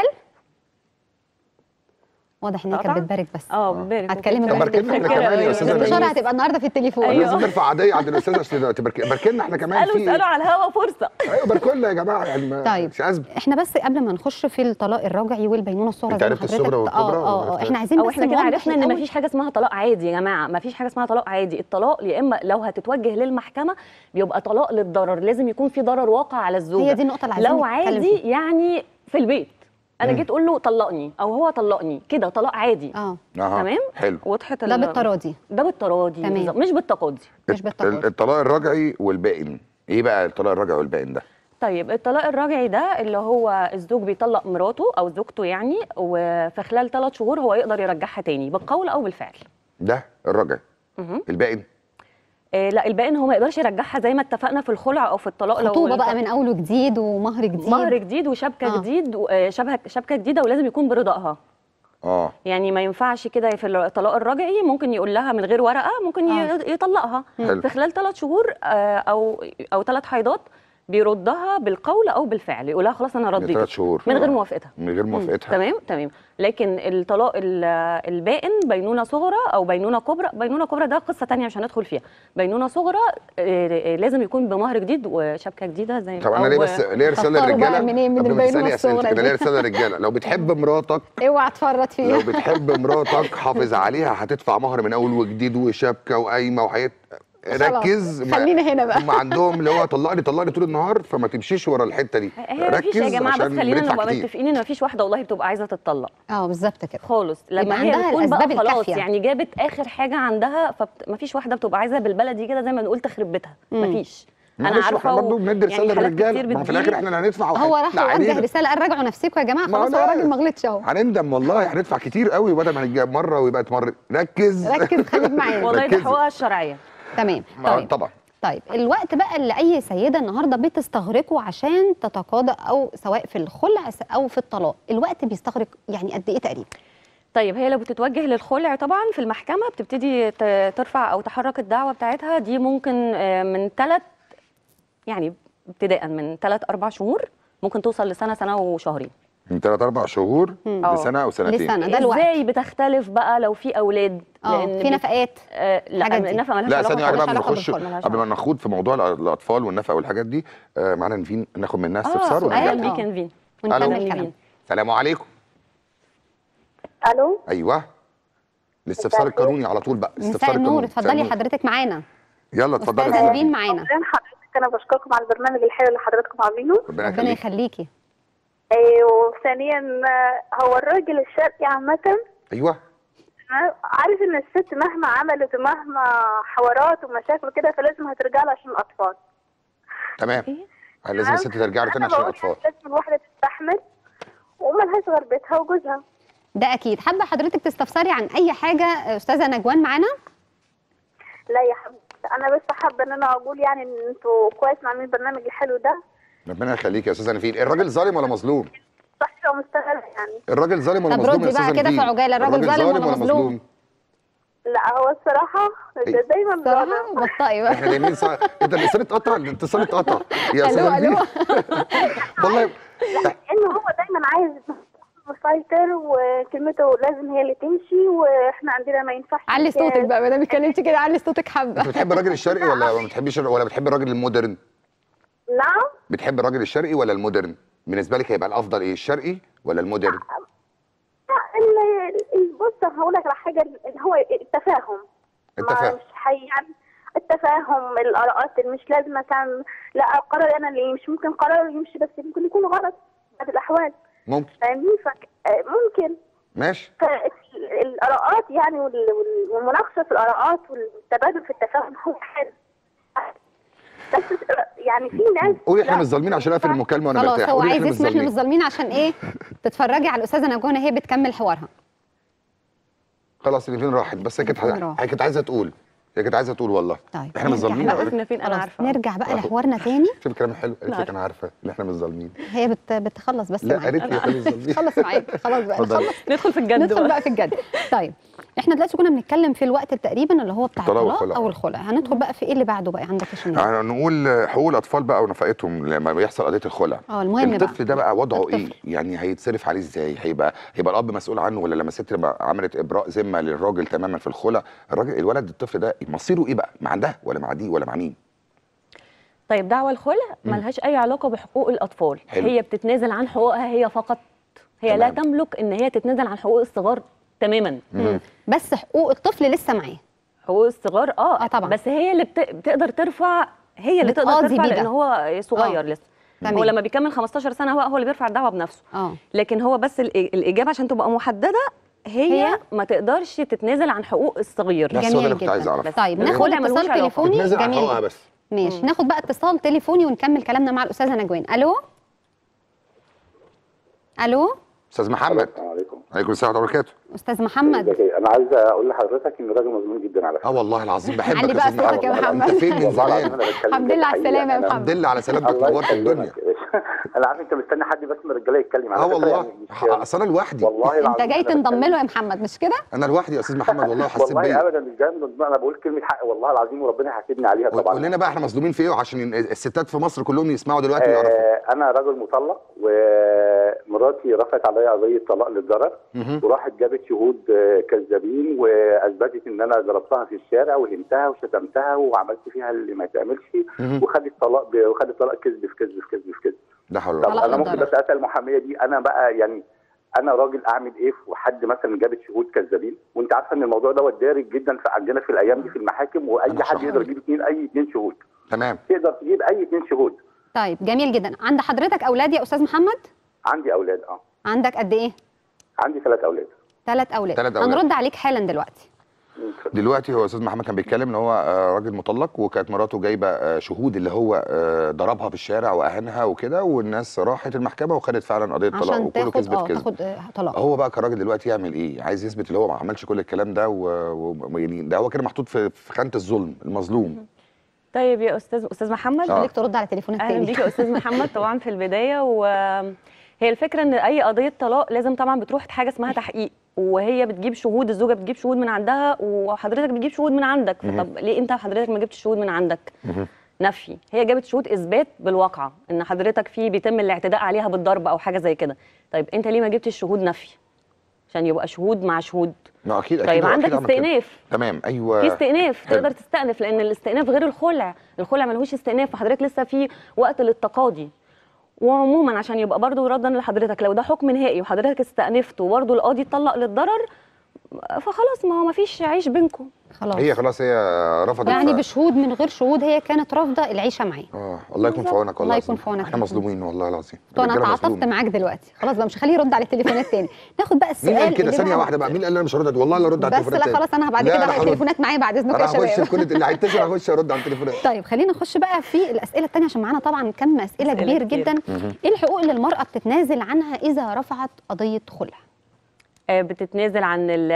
واضح ان هي كانت قطع؟ بتبارك بس اه بارك هتكلمي طب بقى بارك لنا احنا متشكرة كمان يا أوي. استاذه الاستشاره نانيس هتبقى النهارده في التليفون أيوة. لازم نرفع عاديه عند الاستاذه عشان تبارك بارك لنا احنا كمان اسالوا في اسالوا على الهوا فرصه ايوه باركوا لنا يا جماعه يعني ما طيب. مش ازمه احنا بس قبل ما نخش في الطلاق الرجعي والبينونه الصغرى أنت زي ما عرفت حضرتك- الصغرى والكبرى اه ولا اه اه عرفت احنا عايزين او بس احنا كده نوضح عرفنا ان الأول. مفيش حاجه اسمها طلاق عادي يا جماعه مفيش حاجه اسمها طلاق عادي الطلاق يا اما لو هتتوجه للمحكمه بيبقى طلاق للضرر لازم يكون في ضرر واقع على الزوجه هي دي النقطه اللي عايزين لو نتكلم عادي فيها. يعني في البيت انا مم. جيت اقول له طلقني او هو طلقني كده طلاق عادي اه اها تمام حلو وضحت ده ال- بالتراضي ده بالتراضي تمام. بالظبط، مش بالتقاضي مش بالتراضي ال- الطلاق الرجعي والبائن ايه بقى الطلاق الرجعي والبائن ده طيب الطلاق الرجعي ده اللي هو الزوج بيطلق مراته او زوجته يعني وفي خلال ثلاث شهور هو يقدر يرجعها تاني بالقول او بالفعل ده الرجعي مهم. البائن إيه لا الباقي هو ما يقدرش يرجعها زي ما اتفقنا في الخلع او في الطلاق لو خطوبه بقى من اول وجديد ومهر جديد مهر جديد وشبكه آه. آه. جديد و- آه، شبكه شبكه جديده ولازم يكون برضاها اه يعني ما ينفعش كده في الطلاق الرجعي ممكن يقول لها من غير ورقه ممكن ي- آه. يطلقها حلو. في خلال ثلاث شهور آه، او او ثلاث حيضات بيردها بالقول او بالفعل يقول لها خلاص انا ثلاث رديتك شهور من غير آه. موافقتها من غير موافقتها تمام تمام لكن الطلاق ال- البائن بينونه صغرى او بينونه كبرى بينونه كبرى ده قصه تانية مش هندخل فيها بينونه صغرى آه، آه، لازم يكون بمهر جديد وشبكه جديده زي طب انا ليه أو- بس ليه رساله تختاروا بقى للرجاله منين؟ من قبل ما البينونة تسالي اسئلتك الصغرى انا دي. ليه رساله للرجاله لو بتحب مراتك اوعى تفرط لو فيها بتحب مراتك حافظ عليها هتدفع مهر من اول وجديد وشبكه وقايمه وحياه ركز ما- خلينا هنا بقى. هم عندهم اللي هو طلقني طلقني طول النهار فما تمشيش ورا الحته دي هي مفيش يا جماعه بس عشان خلينا بندفع نبقى كتير. متفقين ان مفيش واحده والله بتبقى عايزه تتطلق اه بالظبط كده خالص يبقى لما هي عندها بتكون بقى الأسباب خلاص الكافية. يعني جابت اخر حاجه عندها فمفيش واحده بتبقى عايزه بالبلدي كده زي ما بنقول تخرب بيتها مم. مفيش انا معلش، عارفه احنا برضه و- بندي رساله حالات للرجاله كتير ما هو في الاخر بتجيلي. احنا اللي هندفع هو راح وإحنا وجه عينينا. رساله قال راجعوا نفسكم يا جماعه ما هو خلاص هو لا. راجل ما غلطش اهو هنندم والله هندفع كتير قوي بدل ما نتجاب مره ويبقى تمر ركز ركز خليك معانا والله ده ركزي. حقوقها الشرعيه تمام ما- طيب طبعا طيب الوقت بقى اللي اي سيده النهارده بتستغرقه عشان تتقاضى او سواء في الخلع او في الطلاق الوقت بيستغرق يعني قد ايه تقريبا طيب هي لو بتتوجه للخلع طبعا في المحكمه بتبتدي ت- ترفع او تحرك الدعوه بتاعتها دي ممكن آه، من ثلاث يعني ابتداء من ثلاث اربع شهور ممكن توصل لسنه سنه وشهرين من ثلاث اربع شهور مم. لسنه او سنتين لسنة. ده الوقت. ازاي بتختلف بقى لو في اولاد اه لأن في بت- نفقات آه لا الحاجات دي. النفقه مالهاش لا علاقه ثانيه واحده ملهاش قبل ما علاقة نخش بالخلع. قبل ما نخوض في موضوع الأ- الاطفال والنفقه والحاجات دي آه معانا نفين ناخد منها اه استفسار سؤال. ونرجع اهلا تاني. بيك يا نفين ونكمل ألو. الكلام السلام عليكم الو ايوه الاستفسار القانوني على طول بقى مساء الاستفسار النور القانوني مساء اتفضلي النور. حضرتك معانا يلا اتفضلي استاذه يا نبين نبين. معانا اولا حضرتك انا بشكركم على البرنامج الحلو اللي حضراتكم عاملينه ربنا ربنا يخليك يخليكي إيه، وثانيا آه، هو الراجل الشرقي عامه ايوه تمام عارف ان الست مهما عملت ومهما حوارات ومشاكل كده فلازم هترجع له عشان الاطفال تمام لازم الست ترجع له تاني عشان الاطفال لازم الواحده تستحمل وملهاش غير بيتها وجوزها ده اكيد حابه حضرتك تستفسري عن اي حاجه استاذه نجوان معانا لا يا حبيبتي انا بس حابه ان انا اقول يعني ان انتوا كويس عاملين البرنامج الحلو ده ربنا يخليك يا استاذه نفيل الراجل ظالم ولا مظلوم صحيح ومستغل يعني الراجل ظالم ولا طب مظلوم ردي يا بقى استاذه كده في نفيل عجالة، الراجل ظالم ولا مظلوم؟ لا هو الصراحه ده دايما ظالم بطئي بقى احنا دايمين ساعه انت الاتصال اتقطع الاتصال اتقطع يا ألو، استاذه ألو. نفيل والله انه هو دايما عايز مسيطر وكلمته لازم هي اللي تمشي واحنا عندنا ما ينفعش علي صوتك بقى ما دام اتكلمتي كده علي صوتك حبه انت بتحب الراجل الشرقي ولا ما بتحبيش ولا بتحب الراجل المودرن نعم بتحب الراجل الشرقي ولا المودرن بالنسبه لك هيبقى الافضل ايه الشرقي ولا المودرن ال- ال- بص هقول لك على حاجه اللي هو التفاهم التفاهم. مش حي يعني التفاهم الارقات اللي مش لازم مثلا لا القرار انا اللي يمشي ممكن قرار يمشي بس ممكن يكون غلط بعض الاحوال ممكن فاهمني ف- آه، ممكن ماشي فالارقات يعني وال- وال- والمناقشه في الارقات والتبادل في التفاهم هو حلو بس يعني في ناس قولي احنا لا، مش ظالمين عشان اقفل المكالمه وانا خلاص مرتاح هو قولي عايز احنا مش يسمع احنا مش ظالمين ظالمين عشان ايه تتفرجي على الاستاذه نجوان هي بتكمل حوارها خلاص اللي فين راحت بس هي كانت فين راحت؟ هي كانت عايزه تقول هي كانت عايزة تقول والله طيب احنا مش نرجع ظالمين بقى. قالت- وقفنا فين انا خلاص عارفه نرجع بقى لحوارنا تاني شوف الكلام الحلو قالت لك عارفة. انا عارفه ان احنا مش ظالمين هي بت... بتخلص بس لا معاك. قالت لي احنا مش ظالمين خلص معاك خلاص بقى اتفضلي. نخلص ندخل في الجد ندخل بقى. بقى في الجد طيب احنا دلوقتي كنا بنتكلم في الوقت تقريبا اللي هو بتاع الطلاق الطلاق والخلع. او الخلع هندخل بقى في ايه اللي بعده بقى عندك يا شنو يعني نقول حقوق الاطفال بقى ونفقتهم لما بيحصل قضيه الخلع اه المهم بقى الطفل ده بقى وضعه ايه يعني هيتصرف عليه ازاي هيبقى هيبقى الاب مسؤول عنه ولا لما الست بقى عملت ابراء ذمه للراجل تماما في الخلع الراجل الولد الطفل ده مصيره ايه بقى مع ده ولا مع دي ولا مع مين طيب دعوى الخلع مم. ملهاش اي علاقه بحقوق الاطفال حلو. هي بتتنازل عن حقوقها هي فقط هي لا تمام. تملك ان هي تتنازل عن حقوق الصغار تماما مم. بس حقوق الطفل لسه معاه حقوق الصغار اه, آه طبعا. بس هي اللي بت... بتقدر ترفع هي اللي تقدر بتقاضي ترفع بيه ده. لان هو صغير آه. لسه تمام. هو لما بيكمل 15 سنه هو هو اللي بيرفع الدعوه بنفسه اه لكن هو بس الإ- الاجابه عشان تبقى محدده هي, هي؟ ما تقدرش تتنازل عن حقوق الصغير بس هو ده اللي كنت عايز اعرفه طيب الخلع ناخد ملوش اتصال علاقة. تليفوني بتنزل عن جميل حقوقها جدا. بس ماشي ناخد بقى اتصال تليفوني ونكمل كلامنا مع الاستاذه نجوان الو الو استاذ محمد السلام عليكم عليكم السلام ورحمه الله وبركاته استاذ محمد ازيك انا عايز اقول لحضرتك ان الراجل مظلوم جدا على فكره اه والله العظيم بحبك علي يا بقى استاذ صوتك يا محمد محمد. انت فين من والله العظيم زمان انا بتكلم الحمد لله على بجد السلامه يا حقيقي. محمد الحمد لله على سلامتك الله نورت الدنيا يسلمك. انا عارف انت مستني حد بس من الرجاله يتكلم على اه فكرة والله يعني مش- اصل انا لوحدي والله انت العظيم جاي أنا تنضم بتكلم- له يا محمد مش كده انا لوحدي يا استاذ محمد والله حسيت والله بيا ابدا مش جاي من ضمن- انا بقول كلمه حق والله العظيم وربنا يحاسبني عليها طبعا قول لنا بقى احنا مظلومين في ايه عشان الستات في مصر كلهم يسمعوا دلوقتي ويعرفوا آه انا راجل مطلق ومراتي رفعت عليا قضيه طلاق للضرر مهم. وراحت جابت شهود آه، كذابين واثبتت ان انا ضربتها في الشارع وهنتها وشتمتها وعملت فيها اللي ما يتعملش مهم. وخدت طلاق ب- وخدت طلاق كذب في كذب في كذب في كذب لا حول طب ولا انا قوه ممكن بس اسال المحاميه دي انا بقى يعني انا راجل اعمل ايه في حد مثلا جابت شهود كذابين وانت عارفه ان الموضوع دوت دارج جدا في عندنا في الايام دي في المحاكم واي أنا حد صح. يقدر يجيب اثنين اي اثنين شهود تمام تقدر تجيب اي اثنين شهود طيب جميل جدا عند حضرتك اولاد يا استاذ محمد عندي اولاد اه عندك قد ايه عندي ثلاث اولاد ثلاث اولاد تلات أولاد. هنرد عليك حالا دلوقتي دلوقتي هو استاذ محمد كان بيتكلم ان هو آه، راجل مطلق وكانت مراته جايبه آه، شهود اللي هو آه، ضربها في الشارع واهانها وكده والناس راحت المحكمه وخدت فعلا قضيه طلاق عشان وكله تاخد كذب اه في كذب تاخد آه، طلاق هو بقى كراجل دلوقتي يعمل ايه عايز يثبت اللي هو ما عملش كل الكلام ده و- و- يعني ده هو كده محطوط في في خانه الظلم المظلوم طيب يا استاذ استاذ محمد آه. خليك ترد على التليفون اهلا التاني بيك يا استاذ محمد طبعا في البدايه وهي الفكره ان اي قضيه طلاق لازم طبعا بتروح حاجه اسمها تحقيق وهي بتجيب شهود الزوجه بتجيب شهود من عندها وحضرتك بتجيب شهود من عندك مهم. طب ليه انت حضرتك ما جبتش شهود من عندك نفي هي جابت شهود اثبات بالواقعه ان حضرتك في بيتم الاعتداء عليها بالضرب او حاجه زي كده طيب انت ليه ما جبتش شهود نفي عشان يبقى شهود مع شهود ما اكيد اكيد طيب هو عندك أكيد عمل كده. استئناف تمام ايوه في استئناف حلو. تقدر تستأنف لأن الاستئناف غير الخلع، الخلع ملهوش استئناف فحضرتك لسه في وقت للتقاضي. وعموما عشان يبقى برضو ردا لحضرتك لو ده حكم نهائي وحضرتك استأنفت وبرضو القاضي اتطلق للضرر فخلاص ما هو ما فيش عيش بينكم خلاص هي خلاص هي رفضت يعني ف- بشهود من غير شهود هي كانت رافضه العيشه معاه اه الله يكون في بالظبط. عونك والله الله يكون العظيم. في عونك احنا مظلومين والله العظيم طب انا الرجالة اتعاطفت مظلومة. معاك دلوقتي خلاص بقى مش هخليه يرد على التليفونات تاني ناخد بقى السؤال مين قال كده اللي ثانيه بقى- واحده بقى مين قال انا مش هرد والله لا ارد على بس التليفونات لا تاني. خلاص انا بعد لا، كده أنا بقى هرد. التليفونات معايا بعد اذنكم انا يا هخش شباب في كل اللي هيتصل هخش ارد على التليفونات طيب خلينا نخش بقى في الاسئله الثانيه عشان معانا طبعا كم اسئله أسئلة كبير كتير. جدا مهم. ايه الحقوق اللي المراه بتتنازل عنها اذا رفعت قضيه خلع آه، بتتنازل عن ال-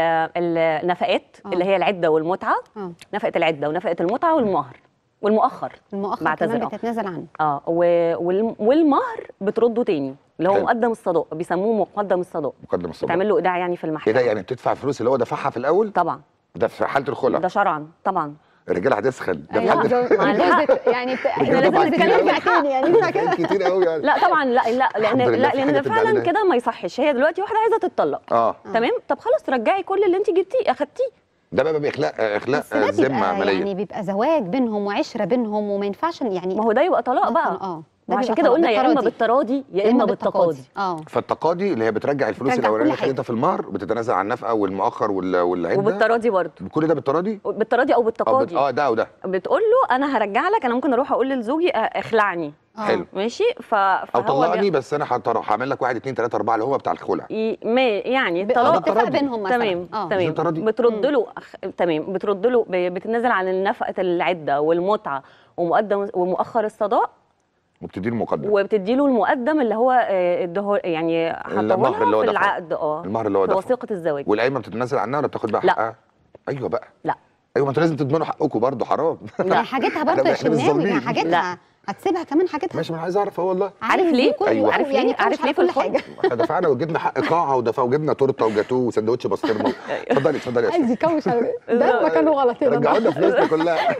النفقات آه. اللي هي العده والمتعه اه نفقه العده ونفقه المتعه والمهر والمؤخر المؤخر بعتذر، كمان آه. بتتنازل عنه اه و- والم- والمهر بترده تاني اللي هو حلو. مقدم الصداق بيسموه مقدم الصداق مقدم الصداق بتعمل له ايداع يعني في ايه المحكمه ده يعني بتدفع الفلوس اللي هو دفعها في الاول طبعا ده في حاله الخلع ده شرعا طبعا الرجاله هتسخن ده في أيوة، حاله بالظبط. مع الحق. يعني ت- احنا الرجالة لازم طبعاً كتير نتكلم أوي. في تاني يعني ينفع كده كتير قوي يعني لا طبعا لا لا لان الحمد لله لا في لان حاجة ده تبدأ فعلا علينا. كده ما يصحش هي دلوقتي واحده عايزه تتطلق اه تمام طب خلاص رجعي كل اللي انت جبتيه اخدتيه ده بقى باخلاق اخلاق بس ده ذمه بيبقى عمليه يعني بيبقى زواج بينهم وعشره بينهم وما ينفعش يعني ما هو ده يبقى طلاق بقى اه ده وعشان بيبقى كده طلاق، قلنا يا اما بالتراضي. بالتراضي يا اما بالتقاضي اه فالتقاضي اللي هي بترجع الفلوس بترجع الاولانيه كل اللي خدتها في المهر بتتنازل عن النفقه والمؤخر وال- والعده وبالتراضي برضه كل ده بالتراضي بالتراضي او أو بت... بالتقاضي اه ده وده بتقول له انا هرجع لك انا ممكن اروح اقول لزوجي آه، اخلعني آه. حلو. ماشي ف... او فهو طلقني بي- بس انا هطر- هعمل لك واحد اتنين تلاته اربعه اللي هو بتاع الخلع ي... ما يعني ب- الطلاق اتفاق بينهم مثلا تمام اه مش تمام التراضي؟ بترد له أخ... تمام بترد له ب... بتنزل عن نفقه العده والمتعه ومقدم ومؤخر الصداق وبتدي المقدم وبتدي له المقدم اللي هو آه، الدهو يعني حطه المهر اللي هو في دفعه. العقد اه المهر اللي هو في دفعه. وثيقه الزواج والقايمه بتتنازل عنها ولا بتاخد بقى لا. حقها ايوه بقى لا ايوه ما انتوا لازم تضمنوا حقكم برضه حرام هي حاجتها برضه يا إحنا مش شناوي ظالمين. هي حاجتها هتسيبها كمان حاجتها ماشي ما انا عايز اعرف اه والله عارف ليه؟ كل- أيوة. عارف يعني ليه؟ كل- عارف مش ليه في كل الخلع؟ حاجه احنا دفعنا وجبنا حق قاعه ودفع وجبنا تورته وجاتوه وسندوتش بسطرمه اتفضلي اتفضلي يا عايز شيخ يكوش على- ده مكانه غلط هنا رجعوا لنا فلوسنا كلها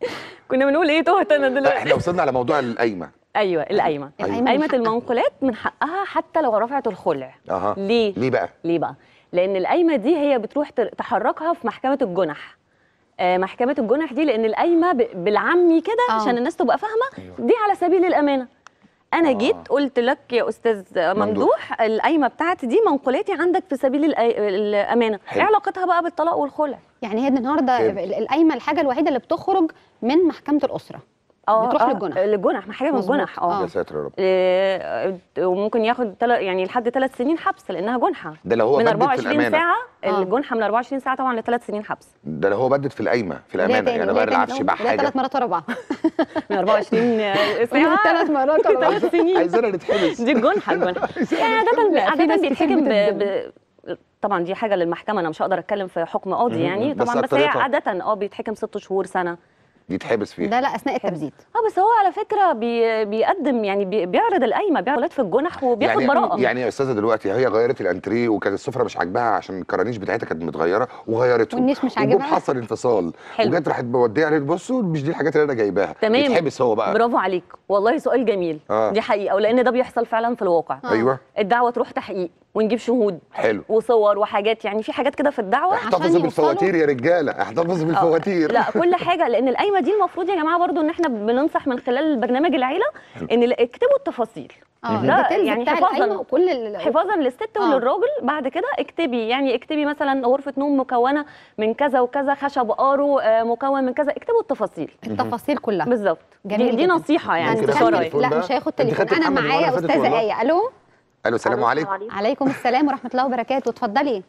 كنا بنقول ايه تهت انا لا دلوقتي احنا وصلنا على موضوع القايمه ايوه القايمه القايمة قايمه من حقها. المنقولات من حقها حتى لو رفعت الخلع اها ليه ليه بقى؟ ليه بقى لان القايمه دي هي بتروح تر- تحركها في محكمه الجنح آه، محكمه الجنح دي لان القايمه ب- بالعامي كده آه. عشان الناس تبقى فاهمه دي على سبيل الامانه انا آه. جيت قلت لك يا استاذ ممدوح. ممدوح القايمه بتاعتي دي منقولاتي عندك في سبيل الأي- الامانه حلو. ايه علاقتها بقى بالطلاق والخلع يعني هي النهارده فهمت. ال- القايمه الحاجه الوحيده اللي بتخرج من محكمه الاسره اه بتروح آه، للجنح. للجنح محكمه مظبوط. الجنح اه يا ساتر يا رب آه، وممكن ياخد تل... يعني لحد ثلاث سنين حبس لانها جنحه ده لو هو من بدد في 24 الامانه ساعه آه. الجنحه من 24 ساعه طبعا لثلاث سنين حبس ده لو هو بدد في القايمه في ليه الامانه تاني؟ يعني ليه غير تاني؟ العفش بقى ليه حاجه ثلاث مرات ورا بعض من 24 ساعه ثلاث مرات ورا بعض ثلاث سنين عايزانا نتحبس دي الجنحه الجنحه يعني عاده لا، في عاده ناس كتير بيتحكم ب... بتتظلم. ب... طبعا دي حاجه للمحكمه انا مش هقدر اتكلم في حكم قاضي مم. يعني بس طبعا بس هي أكتريتها. عاده اه بيتحكم ست شهور سنه يتحبس فيه ده لا اثناء التبديد اه بس هو على فكره بي... بيقدم يعني بي... بيعرض القايمه بيعرض في الجنح وبياخد يعني براءه يعني يا استاذه دلوقتي هي غيرت الانتريه وكانت السفره مش عاجباها عشان الكرانيش بتاعتها كانت متغيره وغيرته والنيش مش وجم عاجبها حصل انفصال حلو. وجت راحت موديه عليه بصوا مش دي الحاجات اللي انا جايباها تمام. يتحبس هو بقى برافو عليك والله سؤال جميل آه. دي حقيقه ولان ده بيحصل فعلا في الواقع ايوه الدعوه تروح تحقيق ونجيب شهود حلو وصور وحاجات يعني في حاجات كده في الدعوه احتفظوا يوصلوا- بالفواتير يا رجاله احتفظوا بالفواتير لا كل حاجه لان القايمه دي المفروض يا جماعه برضو ان احنا بننصح من خلال برنامج العيله ان ال- اكتبوا التفاصيل اه ده الديتيلز يعني بتاع حفاظاً. القايمه وكل ال- حفاظا للست آه. وللراجل بعد كده اكتبي يعني اكتبي مثلا غرفه نوم مكونه من كذا وكذا خشب ارو آه، مكون من كذا اكتبوا التفاصيل التفاصيل كلها بالظبط جميل دي, دي جدا. نصيحه يعني كده هنكمل- تليفون لا بقى؟ مش هياخد أنت خدت تليفون انا محمد المرة معايا اللي فاتت استاذه والله. ايه الو الو السلام عليكم عليكم السلام ورحمه الله وبركاته اتفضلي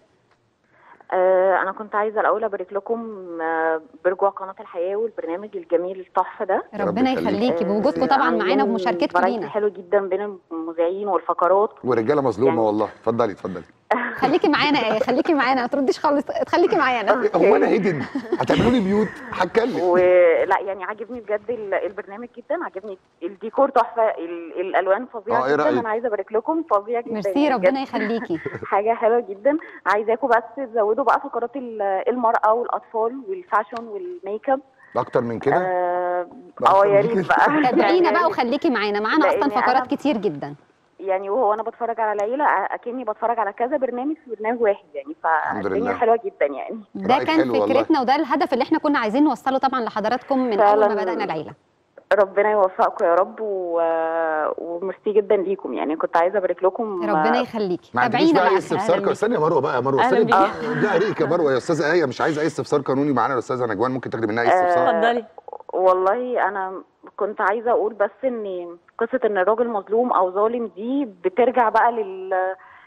آه، انا كنت عايزه الاول ابارك لكم آه، برجوع قناه الحياه والبرنامج الجميل التحفه ده ربنا يخليك. يخليكي بوجودكم طبعا معانا وبمشاركتكم فرايتي لينا حلو جدا بين المذيعين والفقرات ورجاله مظلومه يعني- والله اتفضلي اتفضلي خليكي معانا ايه خليكي معانا ما ترديش خالص خليكي معانا هو انا هيدن هتعملوا لي ميوت هتكلم ولا يعني عاجبني بجد ال- البرنامج جدا عاجبني الديكور تحفه ال- الالوان فظيعه آه، إيه جدا رأيك؟ انا عايزه ابارك لكم فظيع جدا ميرسي يعني ربنا بجد. يخليكي حاجه حلوه جدا عايزاكم بس تزودوا بقى فقرات ال- المراه والاطفال والفاشن والميك اب اكتر من كده اه أكتر آه، يا من ريت كده. بقى تابعينا بقى يعني- وخليكي معانا معانا لأن اصلا فقرات أنا- كتير جدا يعني وهو انا بتفرج على العيله اكني بتفرج على كذا برنامج في برنامج واحد يعني الحمد فالدنيا لله. حلوه جدا يعني ده رأيك كان حلو والله. فكرتنا وده الهدف اللي احنا كنا عايزين نوصله طبعا لحضراتكم من فعلاً. اول ما بدانا العيله ربنا يوفقكم يا رب و... وميرسي جدا ليكم يعني كنت عايزه ابارك لكم ربنا يخليكي ما عندكيش بقى اي استفسار استني يا مروه بقى يا مروه أهلاً استني بيكي. لا عليك يا مروه يا استاذه ايه مش عايزه اي استفسار قانوني معانا الاستاذه نجوان ممكن تاخدي منها اي استفسار آه، والله انا كنت عايزه اقول بس ان قصه ان الراجل مظلوم او ظالم دي بترجع بقى لل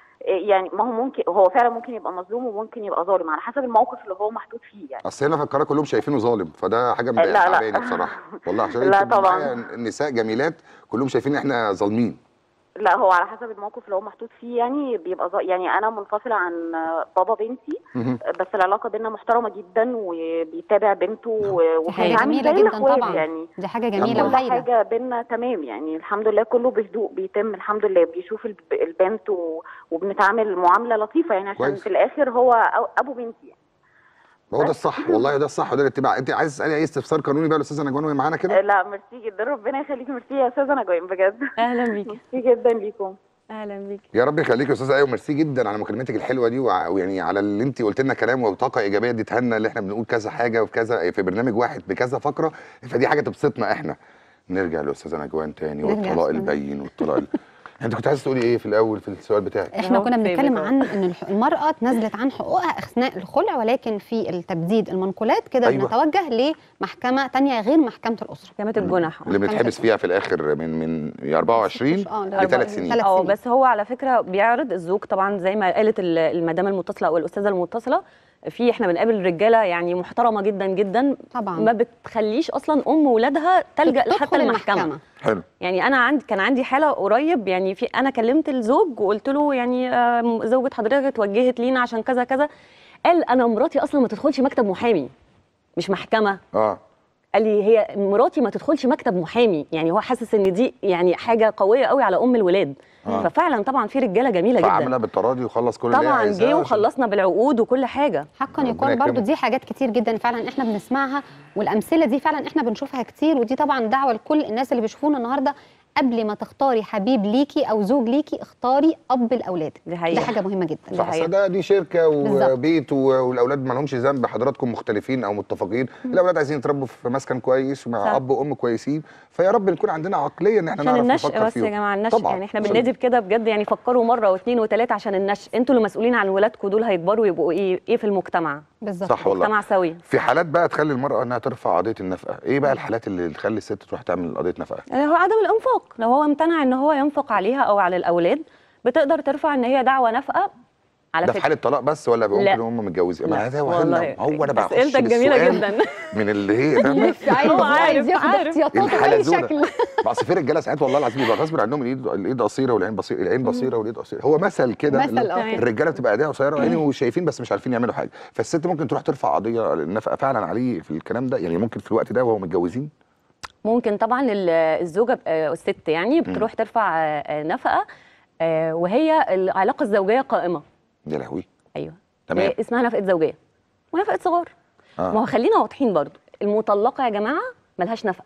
يعني ما هو ممكن هو فعلا ممكن يبقى مظلوم وممكن يبقى ظالم على حسب الموقف اللي هو محطوط فيه يعني اصل هنا في القناه كلهم شايفينه ظالم فده حاجه لا، لا. مضايقاني بصراحه والله عشان لا انت طبعاً. معايا نساء جميلات كلهم شايفين ان احنا ظالمين لا هو على حسب الموقف اللي هو محطوط فيه يعني بيبقى ظ- يعني انا منفصله عن بابا بنتي مهم. بس العلاقه بينا محترمه جدا وبيتابع بنته و- دي حاجة وبيتعامل جميلة زي جدا الأخوات طبعاً. يعني دي حاجة جميلة كل وهايلة. حاجه بينا تمام يعني الحمد لله كله بهدوء بيتم الحمد لله بيشوف الب- البنت و- وبنتعامل معامله لطيفه يعني عشان كويس. في الاخر هو أو- ابو بنتي يعني. هو ده الصح والله ده الصح وده الاتباع انت عايز تسالي اي استفسار قانوني بقى الاستاذه نجوان وهي معانا كده لا ميرسي جدا ربنا يخليكي ميرسي يا استاذه نجوان بجد اهلا بيكي ميرسي جدا ليكم اهلا بيكي يا رب يخليك يا استاذه ايه وميرسي جدا على مكالمتك الحلوه دي وع- ويعني على اللي انت قلت لنا كلام وطاقه ايجابيه اديتها لنا اللي احنا بنقول كذا حاجه وفي كذا في برنامج واحد بكذا فقره فدي حاجه تبسطنا احنا نرجع لاستاذه نجوان تاني نرجع والطلاق أستاذة. البين والطلاق ال... انت كنت عايز تقولي ايه في الاول في السؤال بتاعك احنا كنا بنتكلم عن ان الح- المراه تنازلت عن حقوقها اثناء الخلع ولكن في التبديد المنقولات كده أيوة. بنتوجه لمحكمه تانية غير محكمه الاسره محكمه الجنح اللي بنتحبس فيها في الاخر من من 24 لثلاث سنين اه بس هو على فكره بيعرض الزوج طبعا زي ما قالت ال- المدام المتصله او الاستاذه المتصله في احنا بنقابل رجاله يعني محترمه جدا جدا طبعا ما بتخليش اصلا ام ولادها تلجا تدخل لحتى المحكمه المحكمة. حلو يعني انا عندي كان عندي حاله قريب يعني في انا كلمت الزوج وقلت له يعني آه، زوجة حضرتك اتوجهت لينا عشان كذا كذا قال انا مراتي اصلا ما تدخلش مكتب محامي مش محكمه اه قال لي هي مراتي ما تدخلش مكتب محامي يعني هو حاسس ان دي يعني حاجه قويه قوي على ام الولاد آه. ففعلا طبعا في رجاله جميله جدا فعامله بالتراضي وخلص كل اللي هي طبعا عايزاه جه عشان- وخلصنا بالعقود وكل حاجه حقا ربنا يقال برضو يكرمه. دي حاجات كتير جدا فعلا احنا بنسمعها والامثله دي فعلا احنا بنشوفها كتير ودي طبعا دعوه لكل الناس اللي بيشوفونا النهارده قبل ما تختاري حبيب ليكي او زوج ليكي اختاري اب لاولادك دي حقيقة. ده حاجه مهمه جدا صح أصل ده دي شركه بالظبط. وبيت و- والاولاد ما لهمش ذنب حضراتكم مختلفين او متفقين الاولاد عايزين يتربوا في مسكن كويس ومع صح. اب وام كويسين فيا رب نكون عندنا عقليه ان احنا عشان نعرف النشء نفكر بس فيهم يا جماعه النشء طبعا يعني احنا عشان- بننادي بكده بجد يعني فكروا مره واثنين وثلاثه عشان النشء انتوا اللي مسؤولين عن ولادكم دول هيكبروا يبقوا ايه ايه في المجتمع بالظبط صح والله. مجتمع سوي في حالات بقى تخلي المراه انها ترفع قضيه النفقه ايه بقى الحالات اللي تخلي الست تروح تعمل قضيه نفقه يعني هو عدم الانفاق لو هو امتنع ان هو ينفق عليها او على الاولاد بتقدر ترفع ان هي دعوه نفقه على ده في فكره حاله طلاق بس ولا لا. ممكن هم متجوزين لا، ما هذا والله. هو هو انا بقى أسئلتك جميلة جدا. من اللي هي فاهمه عايز هو عايز عارف، ياخد عارف. احتياطاته باي الحلزونه شكل بس في رجاله ساعات والله العظيم بيبقى غصب عنهم الايد الايد قصيره والعين بصيره العين بصيره والايد قصيره هو مثل كده مثل، اللي- آه. الرجاله بتبقى ايديها قصيره وعيني وشايفين بس مش عارفين يعملوا حاجه فالست ممكن تروح ترفع قضيه النفقه فعلا عليه في الكلام ده يعني ممكن في الوقت ده وهو متجوزين ممكن طبعا ال- الزوجه آه، الست يعني بتروح ترفع آه، آه، نفقه آه، وهي العلاقه الزوجيه قائمه يا لهوي ايوه تمام. هي اسمها نفقه زوجيه ونفقه صغار آه. ما هو خلينا واضحين برضو المطلقه يا جماعه ملهاش نفقه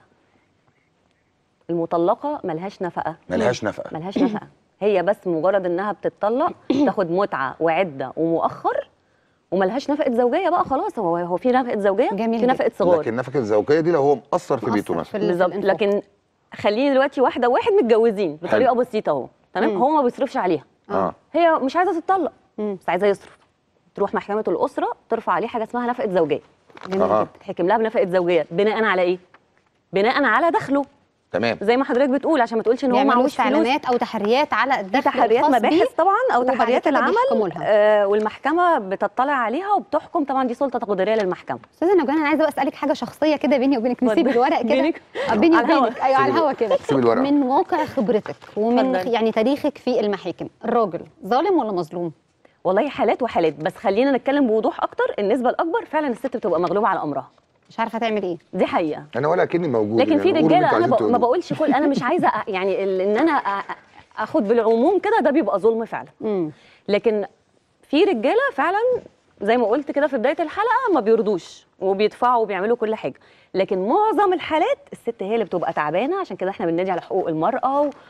المطلقه ملهاش نفقه ملهاش نفقه ملهاش نفقه هي بس مجرد انها بتطلق تاخد متعه وعده ومؤخر وملهاش نفقه زوجيه بقى خلاص هو هو في نفقه زوجيه جميل في نفقه صغار لكن النفقه الزوجيه دي لو هو مقصر في بيته مقصر في مثلا ال- بالظبط الإنفاق. لكن خليني دلوقتي واحده واحد متجوزين بطريقه حلو. بسيطه اهو تمام مم. هو ما بيصرفش عليها اه هي مش عايزه تتطلق مم. بس عايزه يصرف تروح محكمه الاسره ترفع عليه حاجه اسمها نفقه زوجيه جميل أها. جدا تتحكم لها بنفقه زوجيه بناء على ايه بناء على دخله تمام زي ما حضرتك بتقول عشان ما تقولش ان هو بيعملوا معهوش فلوس اعلانات او تحريات على في الدخل تحريات الخاص مباحث بيه طبعا او وبعد تحريات كده العمل بيحكموا لها. آه والمحكمه بتطلع عليها وبتحكم طبعا دي سلطه تقديريه للمحكمه استاذه نجوان انا عايزه بقى اسالك حاجه شخصيه كده بيني وبينك نسيب اتفضل. الورق كده بينك؟ آه، بيني على الهوا. وبينك ايوه على الهوا كده سيب الورق. من واقع خبرتك ومن اتفضل. يعني تاريخك في المحاكم الراجل ظالم ولا مظلوم والله حالات وحالات بس خلينا نتكلم بوضوح اكتر النسبه الاكبر فعلا الست بتبقى مغلوبه على امرها مش عارفه تعمل ايه دي حقيقه انا ولا كاني موجود لكن يعني في قولوا اللي رجاله انتوا انا عايزين ب... ما تقولوه. بقولش كل انا مش عايزه أ- يعني ال- ان انا أ- اخد بالعموم كده ده بيبقى ظلم فعلا امم لكن في رجاله فعلا زي ما قلت كده في بدايه الحلقه ما بيرضوش وبيدفعوا وبيعملوا كل حاجه لكن معظم الحالات الست هي اللي بتبقى تعبانه عشان كده احنا بننادي على حقوق المراه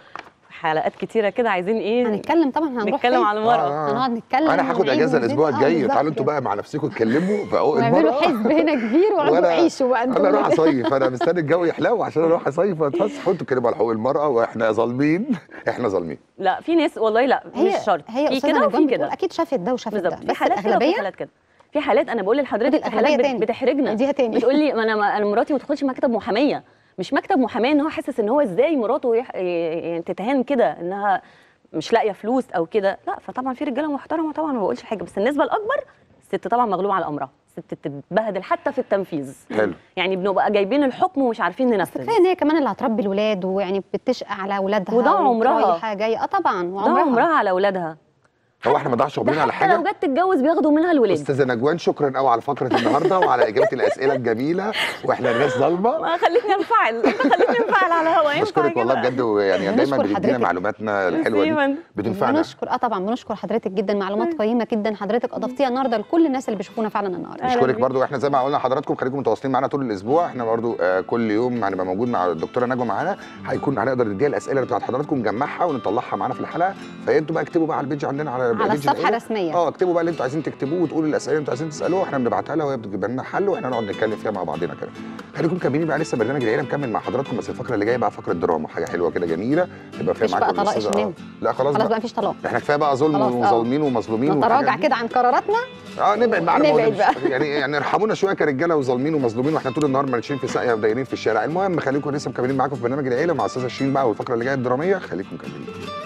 حلقات كتيره كده عايزين ايه هنتكلم طبعا هنروح نتكلم فين؟ على المرأة آه. هنقعد نتكلم انا هاخد ونعيد اجازه ونزيد. الاسبوع آه، الجاي بالظبط تعالوا انتوا كده. بقى مع نفسكم اتكلموا في عقد واعملوا المرأة. حزب هنا كبير وقعدوا وأنا- عيشوا بقى انتوا انا اروح ولاد. اصيف انا مستني الجو يحلو عشان اروح اصيف واتفسح وانتوا تتكلموا على حقوق المراه واحنا ظالمين احنا ظالمين لا في ناس والله لا هي مش شرط هي في استاذه كده نجوان وفي بتقول كده اكيد شافت ده وشافت ده بالظبط في بس حالات كده وفي الاغلبيه حالات كده في حالات انا بقول لحضرتك في الأغلبية حالات تاني. بت- بتحرجنا وديها تاني. بتقول لي ما انا ما انا مراتي ما تدخلش مكتب محاميه مش مكتب محاماه ان هو حاسس ان هو ازاي مراته يح... يعني تتهان كده انها مش لاقيه فلوس او كده لا فطبعا في رجاله محترمه طبعا ما بقولش حاجه بس النسبه الاكبر الست طبعا مغلوبه على امرها الست بتتبهدل حتى في التنفيذ حلو يعني بنبقى جايبين الحكم ومش عارفين ننفذ كفايه ان هي كمان اللي هتربي الولاد ويعني بتشقى على اولادها وده عمرها. ورايحة جايه اه طبعا ده وعمرها عمرها على اولادها هو احنا ما ضيعش عمرنا على حتى لو حاجه جت تتجوز بياخدوا منها الولاد استاذه نجوان شكرا قوي على فقره النهارده وعلى اجابه الاسئله الجميله واحنا الناس ظالمه ما خليتني انفعل انت خليتني انفعل على الهوا ينفع بشكرك والله كده؟ بجد ويعني دايما بنشكر بتدينا حضرتك. معلوماتنا الحلوه دايماً. دي بتنفعنا بنشكر اه طبعا بنشكر حضرتك جدا معلومات قيمه جدا حضرتك اضفتيها النهارده لكل الناس اللي بيشوفونا فعلا النهارده نشكرك برضو احنا زي ما قلنا لحضراتكم خليكم متواصلين معانا طول الاسبوع احنا برضو آه كل يوم هنبقى موجود مع الدكتوره نجوى معانا هيكون هنقدر نديها الاسئله اللي بتاعت حضراتكم نجمعها ونطلعها معانا في الحلقه فانتوا بقى اكتبوا بقى على البيج عندنا على على البيج الصفحه العيلة. الرسميه اه اكتبوا بقى اللي انتوا عايزين تكتبوه وتقولوا الاسئله اللي انتوا عايزين تسالوها احنا بنبعتها لها وهي بتجيب لنا حل واحنا نقعد نتكلم فيها مع بعضنا كده خليكم مكملين بقى لسه برنامج العيله مكمل مع حضراتكم بس الفقره اللي جايه بقى فقره دراما حاجه حلوه كده جميله تبقى فيها مفيش معاكم بقى طلاق الأستاذة- شناوي. آه. لا خلاص خلاص بقى بقى مفيش طلاق احنا كفايه بقى ظلم خلاص، آه. وظالمين ومظلومين والحاجات نتراجع دي. كده عن قراراتنا اه نبعد بقى عن نبعد المواضيع بقى. دي. يعني يعني ارحمونا شويه كرجاله وظالمين ومظلومين واحنا طول النهار ماشيين في ساقيه ودايرين في الشارع المهم خليكم لسه مكملين معاكم في برنامج العيله مع استاذه شيرين بقى والفقره اللي جايه الدراميه خليكم مكملين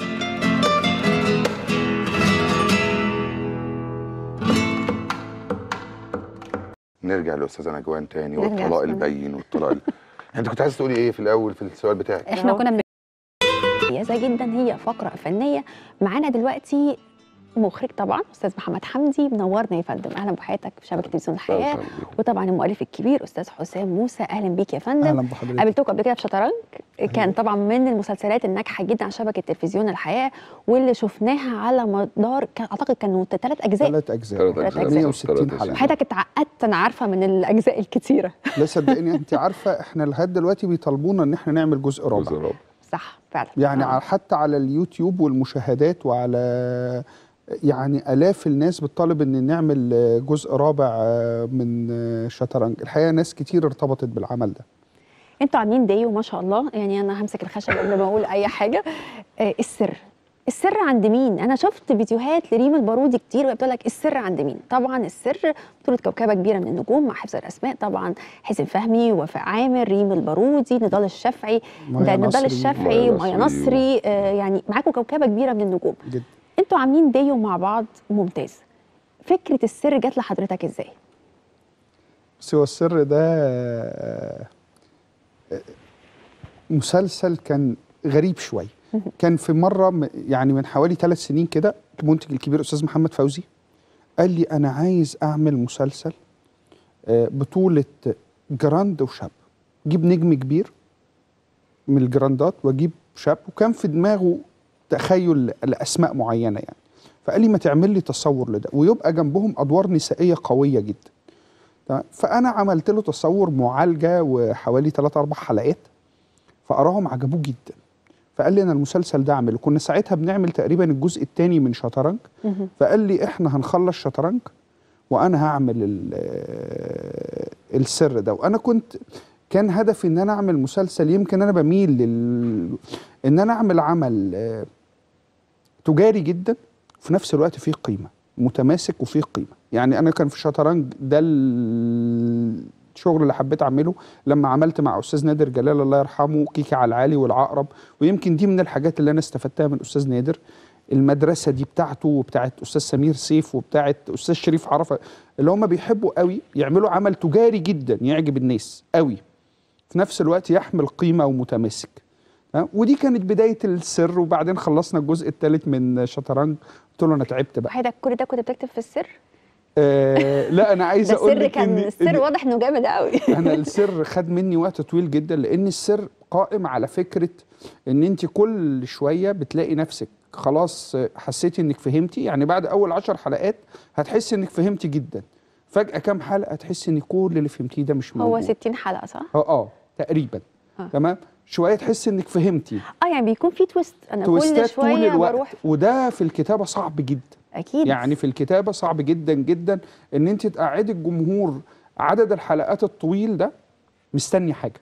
نرجع لاستاذه نجوان تاني نرجع والطلاق أستاذة. البين والطلاق ال... انت كنت عايز تقولي ايه في الاول في السؤال بتاعك احنا كنا من مميزه جدا هي فقره فنيه معانا دلوقتي مخرج طبعا استاذ محمد حمدي منورنا يا فندم اهلا بحياتك في شبكه تلفزيون الحياه وطبعا المؤلف الكبير استاذ حسام موسى اهلا بيك يا فندم أهلاً بحضرتك. قابلتكم قبل كده في شطرنج كان طبعا من المسلسلات الناجحه جدا على شبكه تلفزيون الحياه واللي شفناها على مدار كان اعتقد كانوا ثلاث اجزاء ثلاث اجزاء ثلاث أجزاء. 160 حلقه حضرتك اتعقدت انا عارفه من الاجزاء الكتيره لا صدقني انت عارفه احنا لغايه دلوقتي بيطالبونا ان احنا نعمل جزء رابع صح فعلا يعني آه. على حتى على اليوتيوب والمشاهدات وعلى يعني الاف الناس بتطالب ان نعمل جزء رابع من شطرنج الحقيقه ناس كتير ارتبطت بالعمل ده انتوا عاملين دايو ما شاء الله يعني انا همسك الخشب قبل ما اقول اي حاجه آه السر السر عند مين انا شفت فيديوهات لريم البارودي كتير وهي بتقول لك السر عند مين طبعا السر بطوله كوكبه كبيره من النجوم مع حفظ الاسماء طبعا حسين فهمي وفاء عامر ريم البارودي نضال الشافعي مايا ده نضال نصري. الشافعي مايا مايا نصري. نصري آه يعني معاكم كوكبه كبيره من النجوم جدا انتوا عاملين دايو مع بعض ممتاز فكره السر جات لحضرتك ازاي بس هو السر ده آه، آه، مسلسل كان غريب شوي كان في مره م- يعني من حوالي ثلاث سنين كده المنتج الكبير استاذ محمد فوزي قال لي انا عايز اعمل مسلسل آه، بطوله جراند وشاب جيب نجم كبير من الجراندات واجيب شاب وكان في دماغه تخيل لاسماء معينه يعني فقال لي ما تعمل لي تصور لده ويبقى جنبهم ادوار نسائيه قويه جدا تمام فانا عملت له تصور معالجه وحوالي 3 4 حلقات فاراهم عجبوه جدا فقال لي انا المسلسل ده اعمله كنا ساعتها بنعمل تقريبا الجزء الثاني من شطرنج فقال لي احنا هنخلص شطرنج وانا هعمل ال- آه، السر ده وانا كنت كان هدفي ان انا اعمل مسلسل يمكن انا بميل لل ان انا اعمل عمل آه، تجاري جدا وفي نفس الوقت فيه قيمه متماسك وفيه قيمه يعني انا كان في شطرنج ده الشغل اللي حبيت اعمله لما عملت مع استاذ نادر جلال الله يرحمه كيكي على العالي والعقرب ويمكن دي من الحاجات اللي انا استفدتها من استاذ نادر المدرسه دي بتاعته وبتاعت استاذ سمير سيف وبتاعت استاذ شريف عرفه اللي هم بيحبوا قوي يعملوا عمل تجاري جدا يعجب الناس قوي في نفس الوقت يحمل قيمه ومتماسك تمام؟ ودي كانت بدايه السر وبعدين خلصنا الجزء الثالث من شطرنج قلت له انا تعبت بقى حضرتك كل ده كنت بتكتب في السر آه لا انا عايز ده اقول السر لك كان إن- السر إن- واضح انه جامد قوي انا السر خد مني وقت طويل جدا لان السر قائم على فكره ان انت كل شويه بتلاقي نفسك خلاص حسيتي انك فهمتي يعني بعد اول عشر حلقات هتحسي انك فهمتي جدا فجاه كام حلقه تحسي ان كل اللي فهمتيه ده مش موجود هو 60 حلقه صح اه اه تقريبا آه. تمام شويه تحس انك فهمتي اه يعني بيكون في تويست انا كل تويستات طول شويه الوقت بروح وده في الكتابه صعب جدا اكيد يعني في الكتابه صعب جدا جدا ان انت تقعدي الجمهور عدد الحلقات الطويل ده مستني حاجه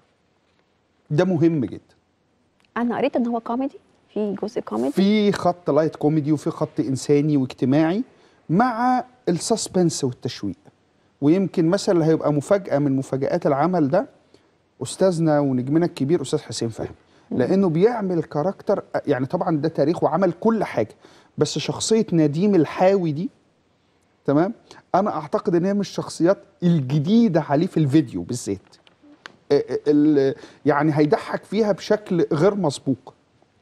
ده مهم جدا انا قريت ان هو كوميدي في جزء كوميدي في خط لايت كوميدي وفي خط انساني واجتماعي مع السسبنس والتشويق ويمكن مثلا اللي هيبقى مفاجاه من مفاجات العمل ده استاذنا ونجمنا الكبير استاذ حسين فهمي لانه بيعمل كاركتر يعني طبعا ده تاريخ وعمل كل حاجه بس شخصيه نديم الحاوي دي تمام انا اعتقد ان هي من الشخصيات الجديده عليه في الفيديو بالذات ال- ال- يعني هيضحك فيها بشكل غير مسبوق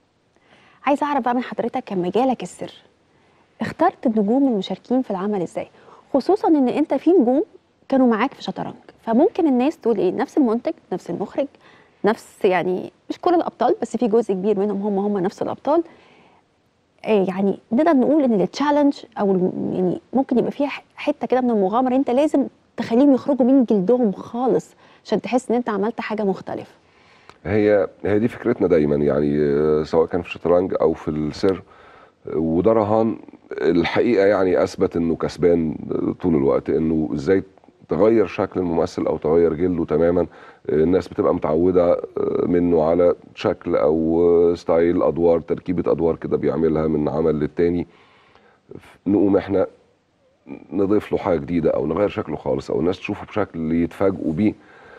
عايزه اعرف بقى من حضرتك كان مجالك السر اخترت النجوم المشاركين في العمل ازاي خصوصا ان انت في نجوم كانوا معاك في شطرنج فممكن الناس تقول ايه نفس المنتج نفس المخرج نفس يعني مش كل الابطال بس في جزء كبير منهم هم هم نفس الابطال إيه يعني نقدر نقول ان التشالنج او الم- يعني ممكن يبقى فيها ح- حته كده من المغامره انت لازم تخليهم يخرجوا من جلدهم خالص عشان تحس ان انت عملت حاجه مختلفه هي هي دي فكرتنا دايما يعني آه، سواء كان في الشطرنج او في السر آه، وده رهان الحقيقه يعني اثبت انه كسبان آه، طول الوقت انه ازاي تغير شكل الممثل او تغير جلده تماما آه، الناس بتبقى متعوده آه، منه على شكل او آه، ستايل ادوار تركيبه ادوار كده بيعملها من عمل للتاني نقوم احنا نضيف له حاجه جديده او نغير شكله خالص او الناس تشوفه بشكل يتفاجئوا بيه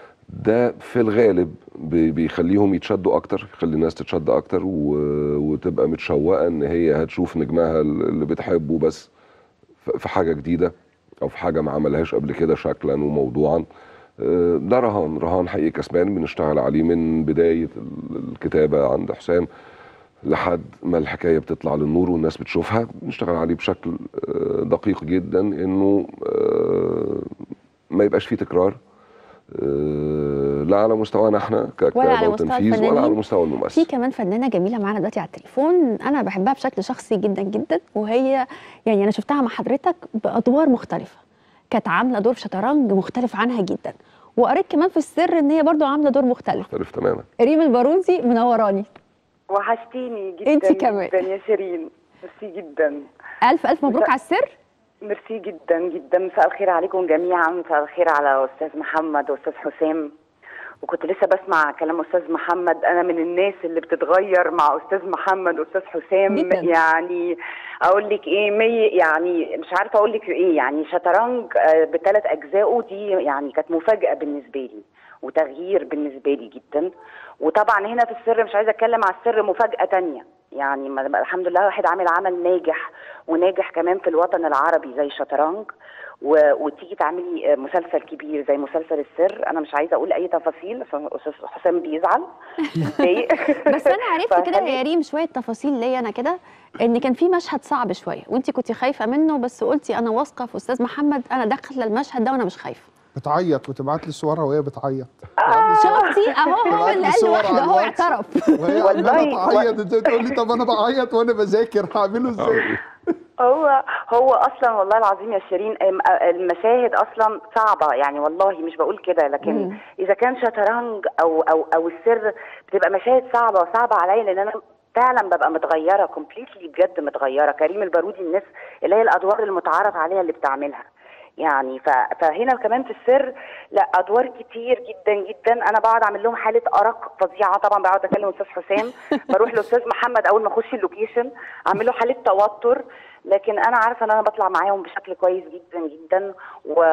ده في الغالب بي- بيخليهم يتشدوا اكتر يخلي الناس تتشد اكتر و... وتبقى متشوقه ان هي هتشوف نجمها اللي بتحبه بس ف- في حاجه جديده او في حاجه ما عملهاش قبل كده شكلا وموضوعا آه، ده رهان رهان حقيقي كسبان بنشتغل عليه من بدايه ال- الكتابه عند حسام لحد ما الحكايه بتطلع للنور والناس بتشوفها بنشتغل عليه بشكل آه، دقيق جدا انه آه، ما يبقاش فيه تكرار آه، لا على مستوانا احنا ك- ولا على ككتابه مستوى وتنفيذ ولا على الفنانين. مستوى في الممثل كمان فنانه جميله معانا دلوقتي على التليفون انا بحبها بشكل شخصي جدا جدا وهي يعني انا شفتها مع حضرتك بادوار مختلفه كانت عامله دور في شطرنج مختلف عنها جدا وقريت كمان في السر ان هي برضو عامله دور مختلف مختلف تماما ريم البارودي منوراني وحشتيني جدا انتي كمان. جدا يا شيرين ميرسي جدا الف الف مبروك على السر ميرسي جدا جدا مساء الخير عليكم جميعا مساء الخير على استاذ محمد واستاذ حسام وكنت لسه بسمع كلام استاذ محمد انا من الناس اللي بتتغير مع استاذ محمد واستاذ حسام جداً. يعني اقول لك ايه مي يعني مش عارفه اقول لك ايه يعني شطرنج آه، بثلاث اجزائه دي يعني كانت مفاجاه بالنسبه لي وتغيير بالنسبه لي جدا وطبعا هنا في السر مش عايزه اتكلم على السر مفاجاه تانية يعني ما- الحمد لله واحد عامل عمل ناجح وناجح كمان في الوطن العربي زي شطرنج و... وتيجي تعملي آه، مسلسل كبير زي مسلسل السر انا مش عايزه اقول اي تفاصيل عشان استاذ حسام بيزعل بيتضايق. بس انا عرفت كده فخلي- يا ريم شويه تفاصيل ليا انا كده ان كان في مشهد صعب شويه وانت كنت خايفه منه بس قلتي انا واثقه في استاذ محمد انا داخله المشهد ده وانا مش خايفه بتعيط وتبعت لي صورها وهي بتعيط شفتي اهو هو تبعت اللي لي قال صور لوحده على هو الواتس. اعترف وهي عماله تعيط انت بتقول لي طب انا بعيط وانا بذاكر هعمله ازاي هو هو اصلا والله العظيم يا شيرين أم- المشاهد اصلا صعبه يعني والله مش بقول كده لكن مم. اذا كان شطرنج او او او السر بتبقى مشاهد صعبه وصعبه عليا لان انا فعلا ببقى متغيره كومبليتلي بجد متغيره كريم البارودي الناس اللي هي الادوار المتعارف عليها اللي بتعملها يعني ف... فهنا كمان في السر لا ادوار كتير جدا جدا انا بقعد اعمل لهم حاله ارق فظيعه طبعا بقعد اكلم استاذ حسام بروح لاستاذ محمد اول ما اخش اللوكيشن اعمل له حاله توتر لكن انا عارفه ان انا بطلع معاهم بشكل كويس جدا جدا و...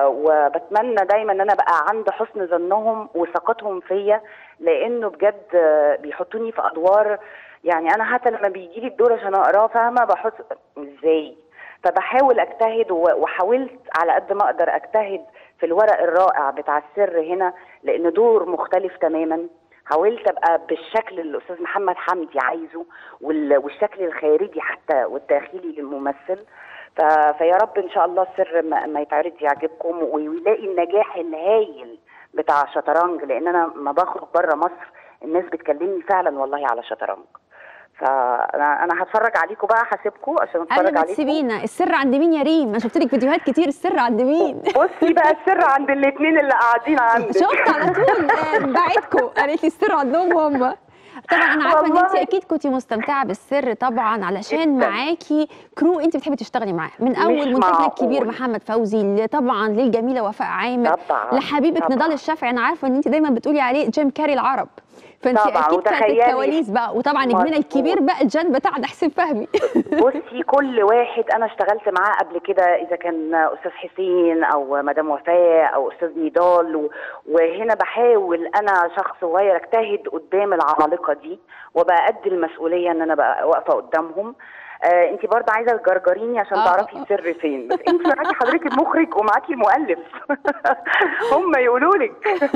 وبتمنى دايما ان انا ابقى عند حسن ظنهم وثقتهم فيا لانه بجد بيحطوني في ادوار يعني انا حتى لما بيجي لي الدور عشان اقراه فاهمه بحس ازاي فبحاول اجتهد و- وحاولت على قد ما اقدر اجتهد في الورق الرائع بتاع السر هنا لان دور مختلف تماما حاولت ابقى بالشكل اللي الاستاذ محمد حمدي عايزه وال- والشكل الخارجي حتى والداخلي للممثل ف... فيا رب ان شاء الله السر ما, ما يتعرض يعجبكم ويلاقي النجاح الهايل بتاع شطرنج لان انا ما بخرج بره مصر الناس بتكلمني فعلا والله على شطرنج فانا انا هتفرج عليكم بقى هسيبكم عشان اتفرج قبل ما عليكم تسيبينا السر عند مين يا ريم انا شفت لك فيديوهات كتير السر عند مين بصي بقى السر عند الاثنين اللي قاعدين عندك شفت على طول آه، بعتكم قالت لي السر عندهم هم طبعا انا عارفه ان انت والله. اكيد كنت مستمتعه بالسر طبعا علشان جداً. معاكي كرو انت بتحبي تشتغلي معاه من اول منتجنا الكبير معقول. محمد فوزي طبعا للجميله وفاء عامر طبعاً، لحبيبك طبعاً. نضال الشافعي انا عارفه ان انت دايما بتقولي عليه جيم كاري العرب فانت طبعاً، اكيد كانت وتخيلي. الكواليس بقى وطبعا نجمنا مظبوط. الكبير بقى الجان بتاعنا حسين فهمي بصي كل واحد انا اشتغلت معاه قبل كده اذا كان استاذ حسين او مدام وفاء او استاذ نضال و- وهنا بحاول انا شخص صغير اجتهد قدام العمالقه دي وبقى قد المسؤوليه ان انا بقى واقفه قدامهم آه انت برضه عايزه تجرجريني عشان آه، تعرفي السر فين بس انت معاكي حضرتك المخرج ومعاكي المؤلف هم يقولوا لك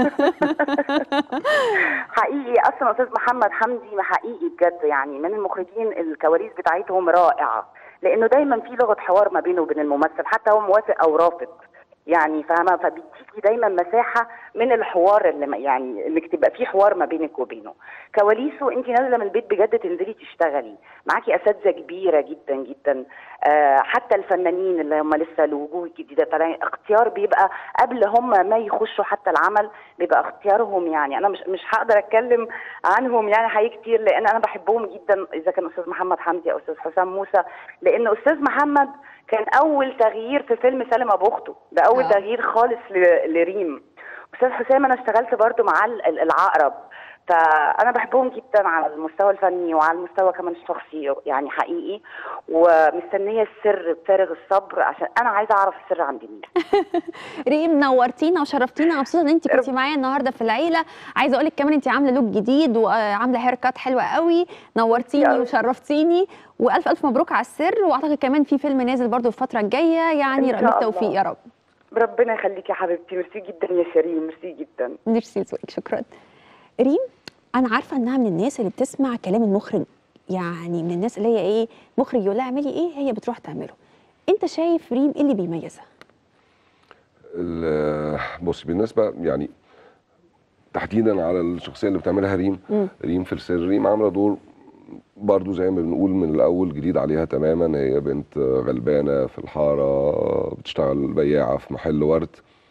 حقيقي اصلا استاذ محمد حمدي حقيقي بجد يعني من المخرجين الكواليس بتاعتهم رائعه لانه دايما في لغه حوار ما بينه وبين الممثل حتى هو موافق او رافض يعني فاهمه فبيديكي دايما مساحه من الحوار اللي ما- يعني انك تبقى في حوار ما بينك وبينه كواليسه انت نازله من البيت بجد تنزلي تشتغلي معاكي اساتذه كبيره جدا جدا آه حتى الفنانين اللي هم لسه الوجوه الجديده طالعين اختيار بيبقى قبل هم ما يخشوا حتى العمل بيبقى اختيارهم يعني انا مش مش هقدر اتكلم عنهم يعني حقيقي كتير لان انا بحبهم جدا اذا كان استاذ محمد حمدي او استاذ حسام موسى لان استاذ محمد كان اول تغيير في فيلم سالم ابو اخته ده اول آه. تغيير خالص ل- لريم استاذ حسام انا اشتغلت برضو مع ال- ال- العقرب فانا بحبهم جدا على المستوى الفني وعلى المستوى كمان الشخصي يعني حقيقي ومستنيه السر بفارغ الصبر عشان انا عايزه اعرف السر عند مين ريم نورتينا وشرفتينا مبسوطه ان انت كنتي معايا النهارده في العيله عايزه اقول لك كمان انت عامله لوك جديد وعامله هير كات حلوه قوي نورتيني وشرفتيني والف الف مبروك على السر واعتقد كمان في فيلم نازل برضو الفتره الجايه يعني إن شاء بالتوفيق الله. يا رب ربنا يخليكي يا حبيبتي ميرسي جدا يا شيرين ميرسي جدا ميرسي لذوقك شكرا ريم انا عارفه انها من الناس اللي بتسمع كلام المخرج يعني من الناس اللي هي ايه مخرج يقول لها اعملي ايه هي بتروح تعمله انت شايف ريم ايه اللي بيميزها ال- بصي بالنسبه يعني تحديدا على الشخصيه اللي بتعملها ريم مم. ريم في السر ريم عامله دور برضو زي ما بنقول من الاول جديد عليها تماما هي بنت غلبانه في الحاره بتشتغل بياعه في محل ورد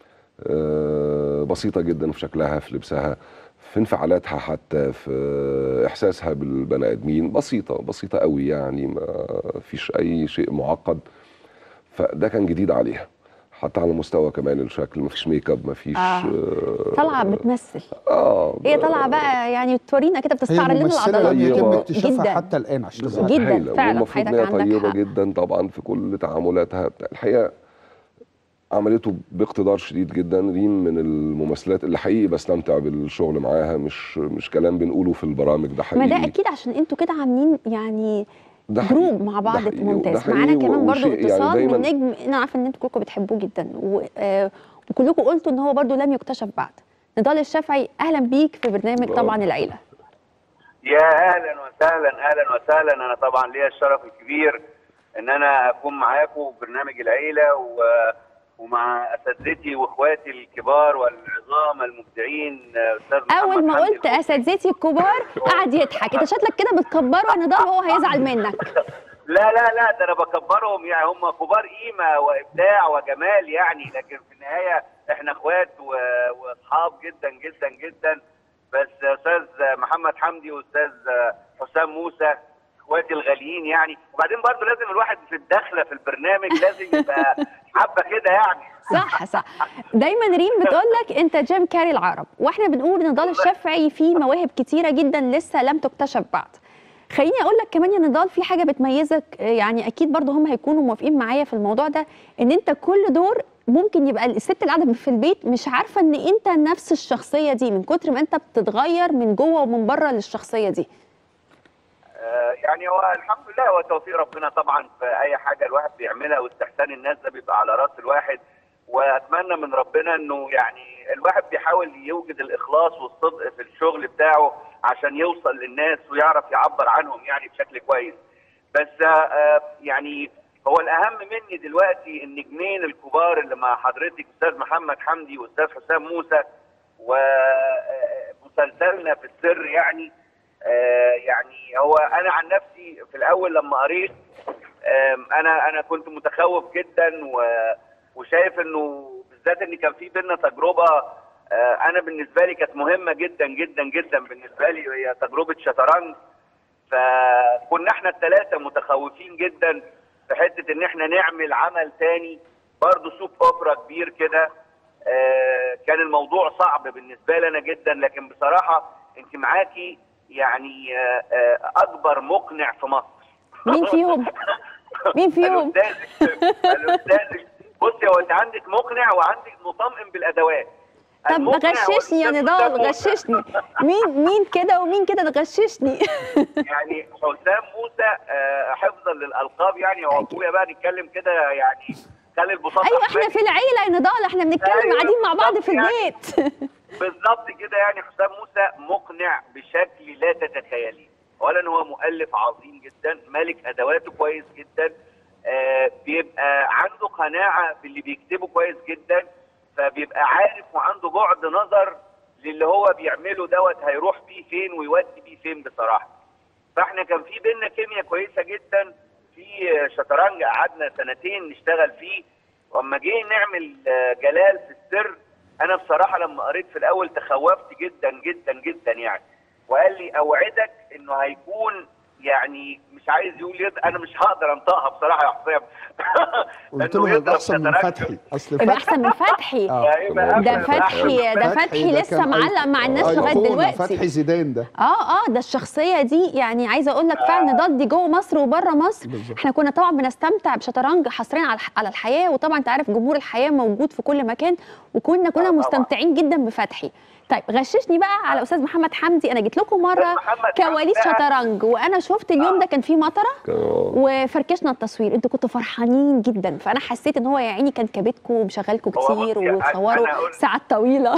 آه، بسيطه جدا في شكلها في لبسها في انفعالاتها حتى في احساسها بالبني ادمين بسيطه بسيطه قوي يعني ما فيش اي شيء معقد فده كان جديد عليها حتى على مستوى كمان الشكل مفيش ميك اب مفيش آه. آه. طالعه بتمثل اه هي طالعه بقى يعني تورينا كده بتستعرض لنا ممثلة العضلات لم يتم جدا اكتشافها جدا حتى الان عشان بالظبط، جداً، هايلة. فعلاً، والمفروض ان حضرتك هي عندك طيبه حق. جدا طبعا في كل تعاملاتها الحقيقه عملته باقتدار شديد جدا ريم من الممثلات اللي حقيقي بستمتع بالشغل معاها مش مش كلام بنقوله في البرامج ده ما حقيقي ده اكيد عشان انتوا كده عاملين يعني ده حقيقي. جروب مع ده بعض حقيقي. ممتاز ده حقيقي معانا كمان برضو وشيء يعني اتصال دايماً- من نجم انا عارفه ان انتوا كلكم بتحبوه جدا و... آه وكلكم قلتوا ان هو برضو لم يكتشف بعد نضال الشافعي اهلا بيك في برنامج طبعا العيله يا اهلا وسهلا اهلا وسهلا انا طبعا ليا الشرف الكبير ان انا اكون معاكم في برنامج العيله و... ومع اساتذتي واخواتي الكبار والعظام المبدعين استاذ محمد اول ما حمدي قلت اساتذتي الكبار قعد يضحك انت شكلك كده بتكبره يا نضال وهو هيزعل منك لا لا لا ده انا بكبرهم يعني هم كبار قيمه وابداع وجمال يعني لكن في النهايه احنا اخوات و- واصحاب جدا جدا جدا بس استاذ محمد حمدي واستاذ حسام موسى اخواتي الغاليين يعني وبعدين برضه لازم الواحد في الدخله في البرنامج لازم يبقى حبه كده يعني صح صح دايما ريم بتقول لك انت جيم كاري العرب واحنا بنقول ان نضال الشافعي فيه مواهب كتيره جدا لسه لم تكتشف بعد خليني اقول لك كمان يا نضال في حاجه بتميزك آه، يعني اكيد برضو هم هيكونوا موافقين معايا في الموضوع ده ان انت كل دور ممكن يبقى الست اللي قاعده في البيت مش عارفه ان انت نفس الشخصيه دي من كتر ما انت بتتغير من جوه ومن بره للشخصيه دي آه، يعني هو الحمد لله هو توفيق ربنا طبعا في اي حاجه الواحد بيعملها واستحسان الناس ده بيبقى على راس الواحد واتمنى من ربنا انه يعني الواحد بيحاول يوجد الاخلاص والصدق في الشغل بتاعه عشان يوصل للناس ويعرف يعبر عنهم يعني بشكل كويس بس آه، آه، يعني هو الاهم مني دلوقتي النجمين الكبار اللي مع حضرتك استاذ محمد حمدي واستاذ حسام موسى ومسلسلنا في السر يعني آه، يعني هو انا عن نفسي في الاول لما قريت آم، انا انا كنت متخوف جدا و- وشايف انه بالذات ان كان في بينا تجربه آه، انا بالنسبه لي كانت مهمه جدا جدا جدا بالنسبه لي هي تجربه شطرنج فكنا احنا الثلاثه متخوفين جدا في حته ان احنا نعمل عمل تاني برضه سوب اوبرا كبير كده آه، كان الموضوع صعب بالنسبه لنا جدا لكن بصراحه انت معاكي يعني آه، آه، اكبر مقنع في مصر مين فيهم؟ مين فيهم؟ الاستاذ الاستاذ بصي هو انت عندك مقنع وعندك مطمئن بالادوات طب المقنع غششني يا والأستاذ نضال حسام موسى. غششني مين مين كده ومين كده غششني يعني حسام موسى آه، حفظا للالقاب يعني هو ابويا بقى نتكلم كده يعني خلي البساطه ايوه احنا في العيله يا نضال احنا بنتكلم أيوة، قاعدين مع بعض في بالظبط البيت بالظبط كده يعني حسام موسى مقنع بشكل لا تتخيليه اولا هو مؤلف عظيم جدا مالك ادواته كويس جدا آه بيبقى عنده قناعه باللي بيكتبه كويس جدا فبيبقى عارف وعنده بعد نظر للي هو بيعمله دوت هيروح بيه فين ويودي بيه فين بصراحه فاحنا كان في بينا كيمياء كويسه جدا في شطرنج قعدنا سنتين نشتغل فيه واما جه نعمل آه، جلال في السر انا بصراحه لما قريت في الاول تخوفت جدا جدا جدا يعني وقال لي اوعدك انه هيكون يعني مش عايز يقول يد انا مش هقدر انطقها بصراحه يا حسام قلت له هيبقى احسن من فتحي اصل يبقى احسن من فتحي آه. ده فتحي ده فتحي ده لسه كان معلق مع الناس لغايه أيقونة، دلوقتي فتحي زيدان ده اه اه ده الشخصيه دي يعني عايزه اقول لك فعلا نضال دي جوه مصر وبره مصر بالظبط. احنا كنا طبعا بنستمتع بشطرنج حصريا على على الحياه وطبعا انت عارف جمهور الحياه موجود في كل مكان وكنا كنا مستمتعين جدا بفتحي طيب غششني بقى على استاذ محمد حمدي انا جيت لكم مره كواليس حمدي بقى- شطرنج وانا شفت اليوم ده كان فيه مطره كانوا- وفركشنا التصوير انتوا كنتوا فرحانين جدا فانا حسيت ان هو يا عيني كان كابتكم ومشغلكم هو كتير بصي، أنا- وتصوروا أنا أقول- ساعات طويله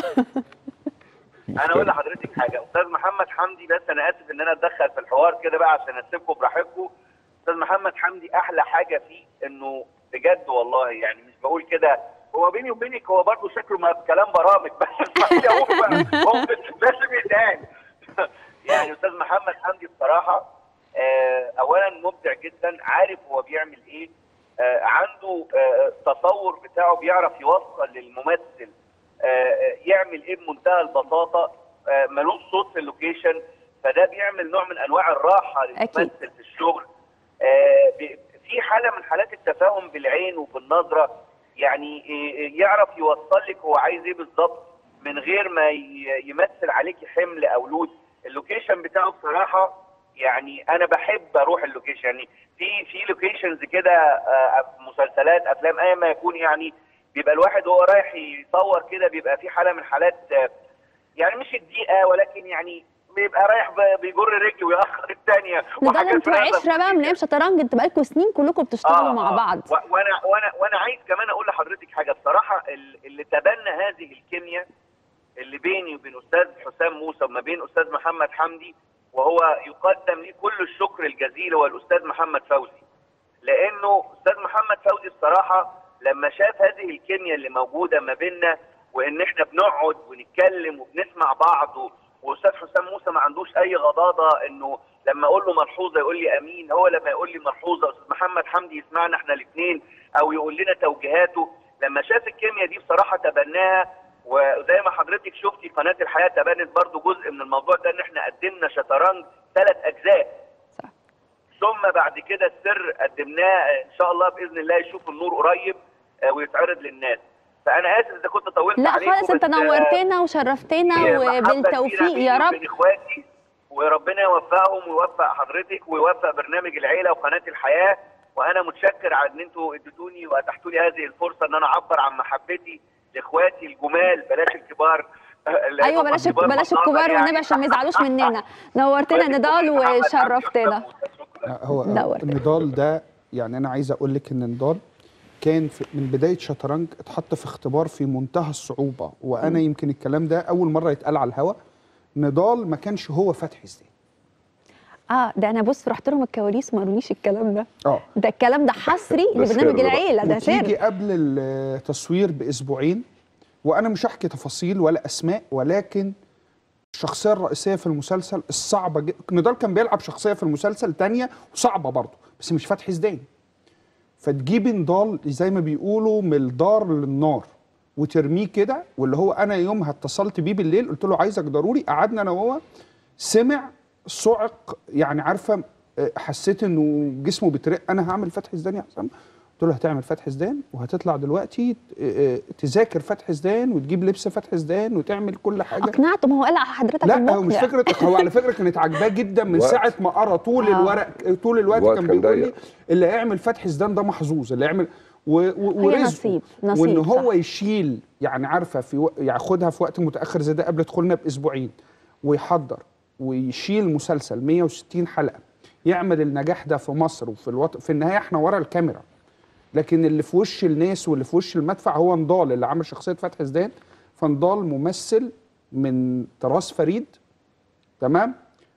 انا اقول لحضرتك حاجه استاذ محمد حمدي بس انا اسف ان انا اتدخل في الحوار كده بقى عشان اسيبكم براحتكم استاذ محمد حمدي احلى حاجه فيه انه بجد والله يعني مش بقول كده هو بيني وبينك هو برضه شكله ما كلام برامج بس هو بقى- هو لازم يتقال يعني استاذ محمد حمدي بصراحه آه، اولا مبدع جدا عارف هو بيعمل ايه آه، عنده آه، تصور بتاعه بيعرف يوصل للممثل آه، آه، يعمل ايه بمنتهى البساطه آه، ملوش صوت في اللوكيشن فده بيعمل نوع من انواع الراحه للممثل في الشغل آه، بي- في حاله من حالات التفاهم بالعين وبالنظره يعني آه، يعرف يوصل لك هو عايز ايه بالظبط من غير ما ي- يمثل عليكي حمل او لود اللوكيشن بتاعه بصراحه يعني انا بحب اروح اللوكيشن يعني في في لوكيشنز كده آه، مسلسلات افلام ايا ما يكون يعني بيبقى الواحد وهو رايح يصور كده بيبقى في حاله من حالات آه، يعني مش الدقيقه ولكن يعني بيبقى رايح ب- بيجر رجله ويأخر الثانيه نضال انتوا عشره بقى من ايام شطرنج انتوا بقالكم سنين كلكم بتشتغلوا مع بعض و- وانا وانا وانا عايز كمان اقول لحضرتك حاجه بصراحه ال- اللي تبنى هذه الكيمياء اللي بيني وبين استاذ حسام موسى وما بين استاذ محمد حمدي وهو يقدم لي كل الشكر الجزيل هو الاستاذ محمد فوزي لانه استاذ محمد فوزي بصراحه لما شاف هذه الكيمياء اللي موجوده ما بيننا وان احنا بنقعد ونتكلم وبنسمع بعض و- واستاذ حسام موسى ما عندوش اي غضاضه انه لما اقول له ملحوظه يقول لي امين هو لما يقول لي ملحوظه استاذ محمد حمدي يسمعنا احنا الاثنين او يقول لنا توجيهاته لما شاف الكيمياء دي بصراحه تبناها وزي ما حضرتك شفتي قناه الحياه تبنت برضو جزء من الموضوع ده ان احنا قدمنا شطرنج ثلاث اجزاء ثم بعد كده السر قدمناه ان شاء الله باذن الله يشوف النور قريب آه، ويتعرض للناس فانا اسف اذا كنت طولت لا عليكم خالص انت بس، آه، نورتنا وشرفتنا هي محبة وبالتوفيق كبيرة يا بيني رب وبين اخواتي وربنا يوفقهم ويوفق حضرتك ويوفق برنامج العيله وقناه الحياه وانا متشكر على ان انتوا اديتوني واتحتوا لي هذه الفرصه ان انا اعبر عن محبتي لاخواتي الجمال بلاش الكبار ايوه بلاش بلاش الكبار والنبي عشان ما يزعلوش مننا نورتنا نضال وشرفتنا هو دور. النضال ده يعني انا عايز اقول لك ان النضال كان في من بدايه شطرنج اتحط في اختبار في منتهى الصعوبه وانا يمكن الكلام ده اول مره يتقال على الهوا نضال ما كانش هو فتحي ازاي اه ده انا بص رحت لهم الكواليس ما قالوليش الكلام ده اه ده الكلام ده حصري لبرنامج العيله ده وتيجي سر قبل التصوير باسبوعين وانا مش هحكي تفاصيل ولا اسماء ولكن الشخصيه الرئيسيه في المسلسل الصعبه جدا نضال كان بيلعب شخصيه في المسلسل تانية وصعبه برضه بس مش فتحي زدان فتجيبي نضال زي ما بيقولوا من الدار للنار وترميه كده واللي هو انا يومها اتصلت بيه بالليل قلت له عايزك ضروري قعدنا انا وهو سمع صعق يعني عارفه آه، حسيت انه جسمه بيترق انا هعمل فتح زدان يا حسام قلت له هتعمل فتح زدان وهتطلع دلوقتي آه، آه، تذاكر فتح زدان وتجيب لبس فتح زدان وتعمل كل حاجه اقنعته ما هو قال حضرتك لا هو المقنع. مش فكره هو على فكره كانت عاجباه جدا من الوقت. ساعه ما قرا طول آه. الورق طول الوقت الوقت كان كان بيقول لي ضيق. اللي هيعمل فتح زدان ده محظوظ اللي يعمل و- و- هي ورزقه نصيب- نصيب، وان هو صح. يشيل يعني عارفه في و... ياخدها في وقت متاخر زي ده قبل دخولنا باسبوعين ويحضر ويشيل مسلسل 160 حلقه يعمل النجاح ده في مصر وفي الوط... في النهايه احنا ورا الكاميرا لكن اللي في وش الناس واللي في وش المدفع هو نضال اللي عامل شخصيه فتحي زدان فنضال ممثل من طراز فريد تمام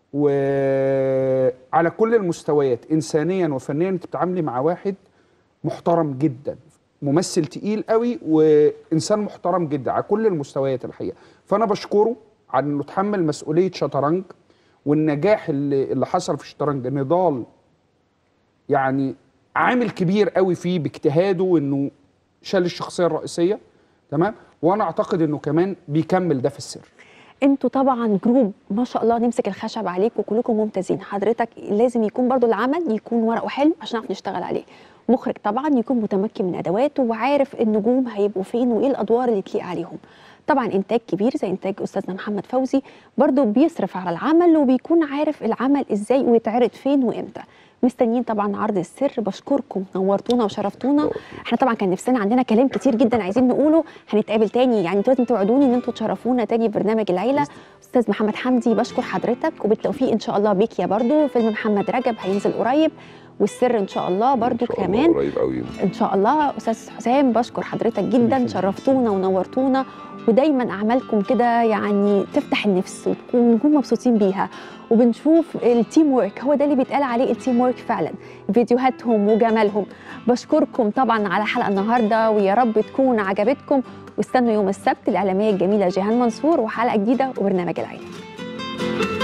وعلى كل المستويات انسانيا وفنيا انت بتتعاملي مع واحد محترم جدا ممثل تقيل قوي وانسان محترم جدا على كل المستويات الحقيقه فانا بشكره على انه تحمل مسؤوليه شطرنج والنجاح اللي, اللي حصل في الشطرنج نضال يعني عامل كبير قوي فيه باجتهاده وانه شال الشخصيه الرئيسيه تمام وانا اعتقد انه كمان بيكمل ده في السر انتوا طبعا جروب ما شاء الله نمسك الخشب عليكم كلكم ممتازين حضرتك لازم يكون برضو العمل يكون ورقه حلو عشان نعرف نشتغل عليه مخرج طبعا يكون متمكن من ادواته وعارف النجوم هيبقوا فين وايه الادوار اللي تليق عليهم طبعا انتاج كبير زي انتاج استاذنا محمد فوزي برضو بيصرف على العمل وبيكون عارف العمل ازاي ويتعرض فين وامتى مستنيين طبعا عرض السر بشكركم نورتونا وشرفتونا احنا طبعا كان نفسنا عندنا كلام كتير جدا عايزين نقوله هنتقابل تاني يعني انتوا لازم توعدوني ان انتوا تشرفونا تاني في برنامج العيله استاذ محمد حمدي بشكر حضرتك وبالتوفيق ان شاء الله بيك يا برضو فيلم محمد رجب هينزل قريب والسر ان شاء الله برضو كمان قريب قوي ان شاء الله استاذ حسام بشكر حضرتك جدا شرفتونا ونورتونا ودايما اعمالكم كده يعني تفتح النفس وتكون نكون مبسوطين بيها وبنشوف التيم ورك هو ده اللي بيتقال عليه التيم ورك فعلا فيديوهاتهم وجمالهم بشكركم طبعا على حلقه النهارده ويا رب تكون عجبتكم واستنوا يوم السبت الاعلاميه الجميله جيهان منصور وحلقه جديده وبرنامج العيله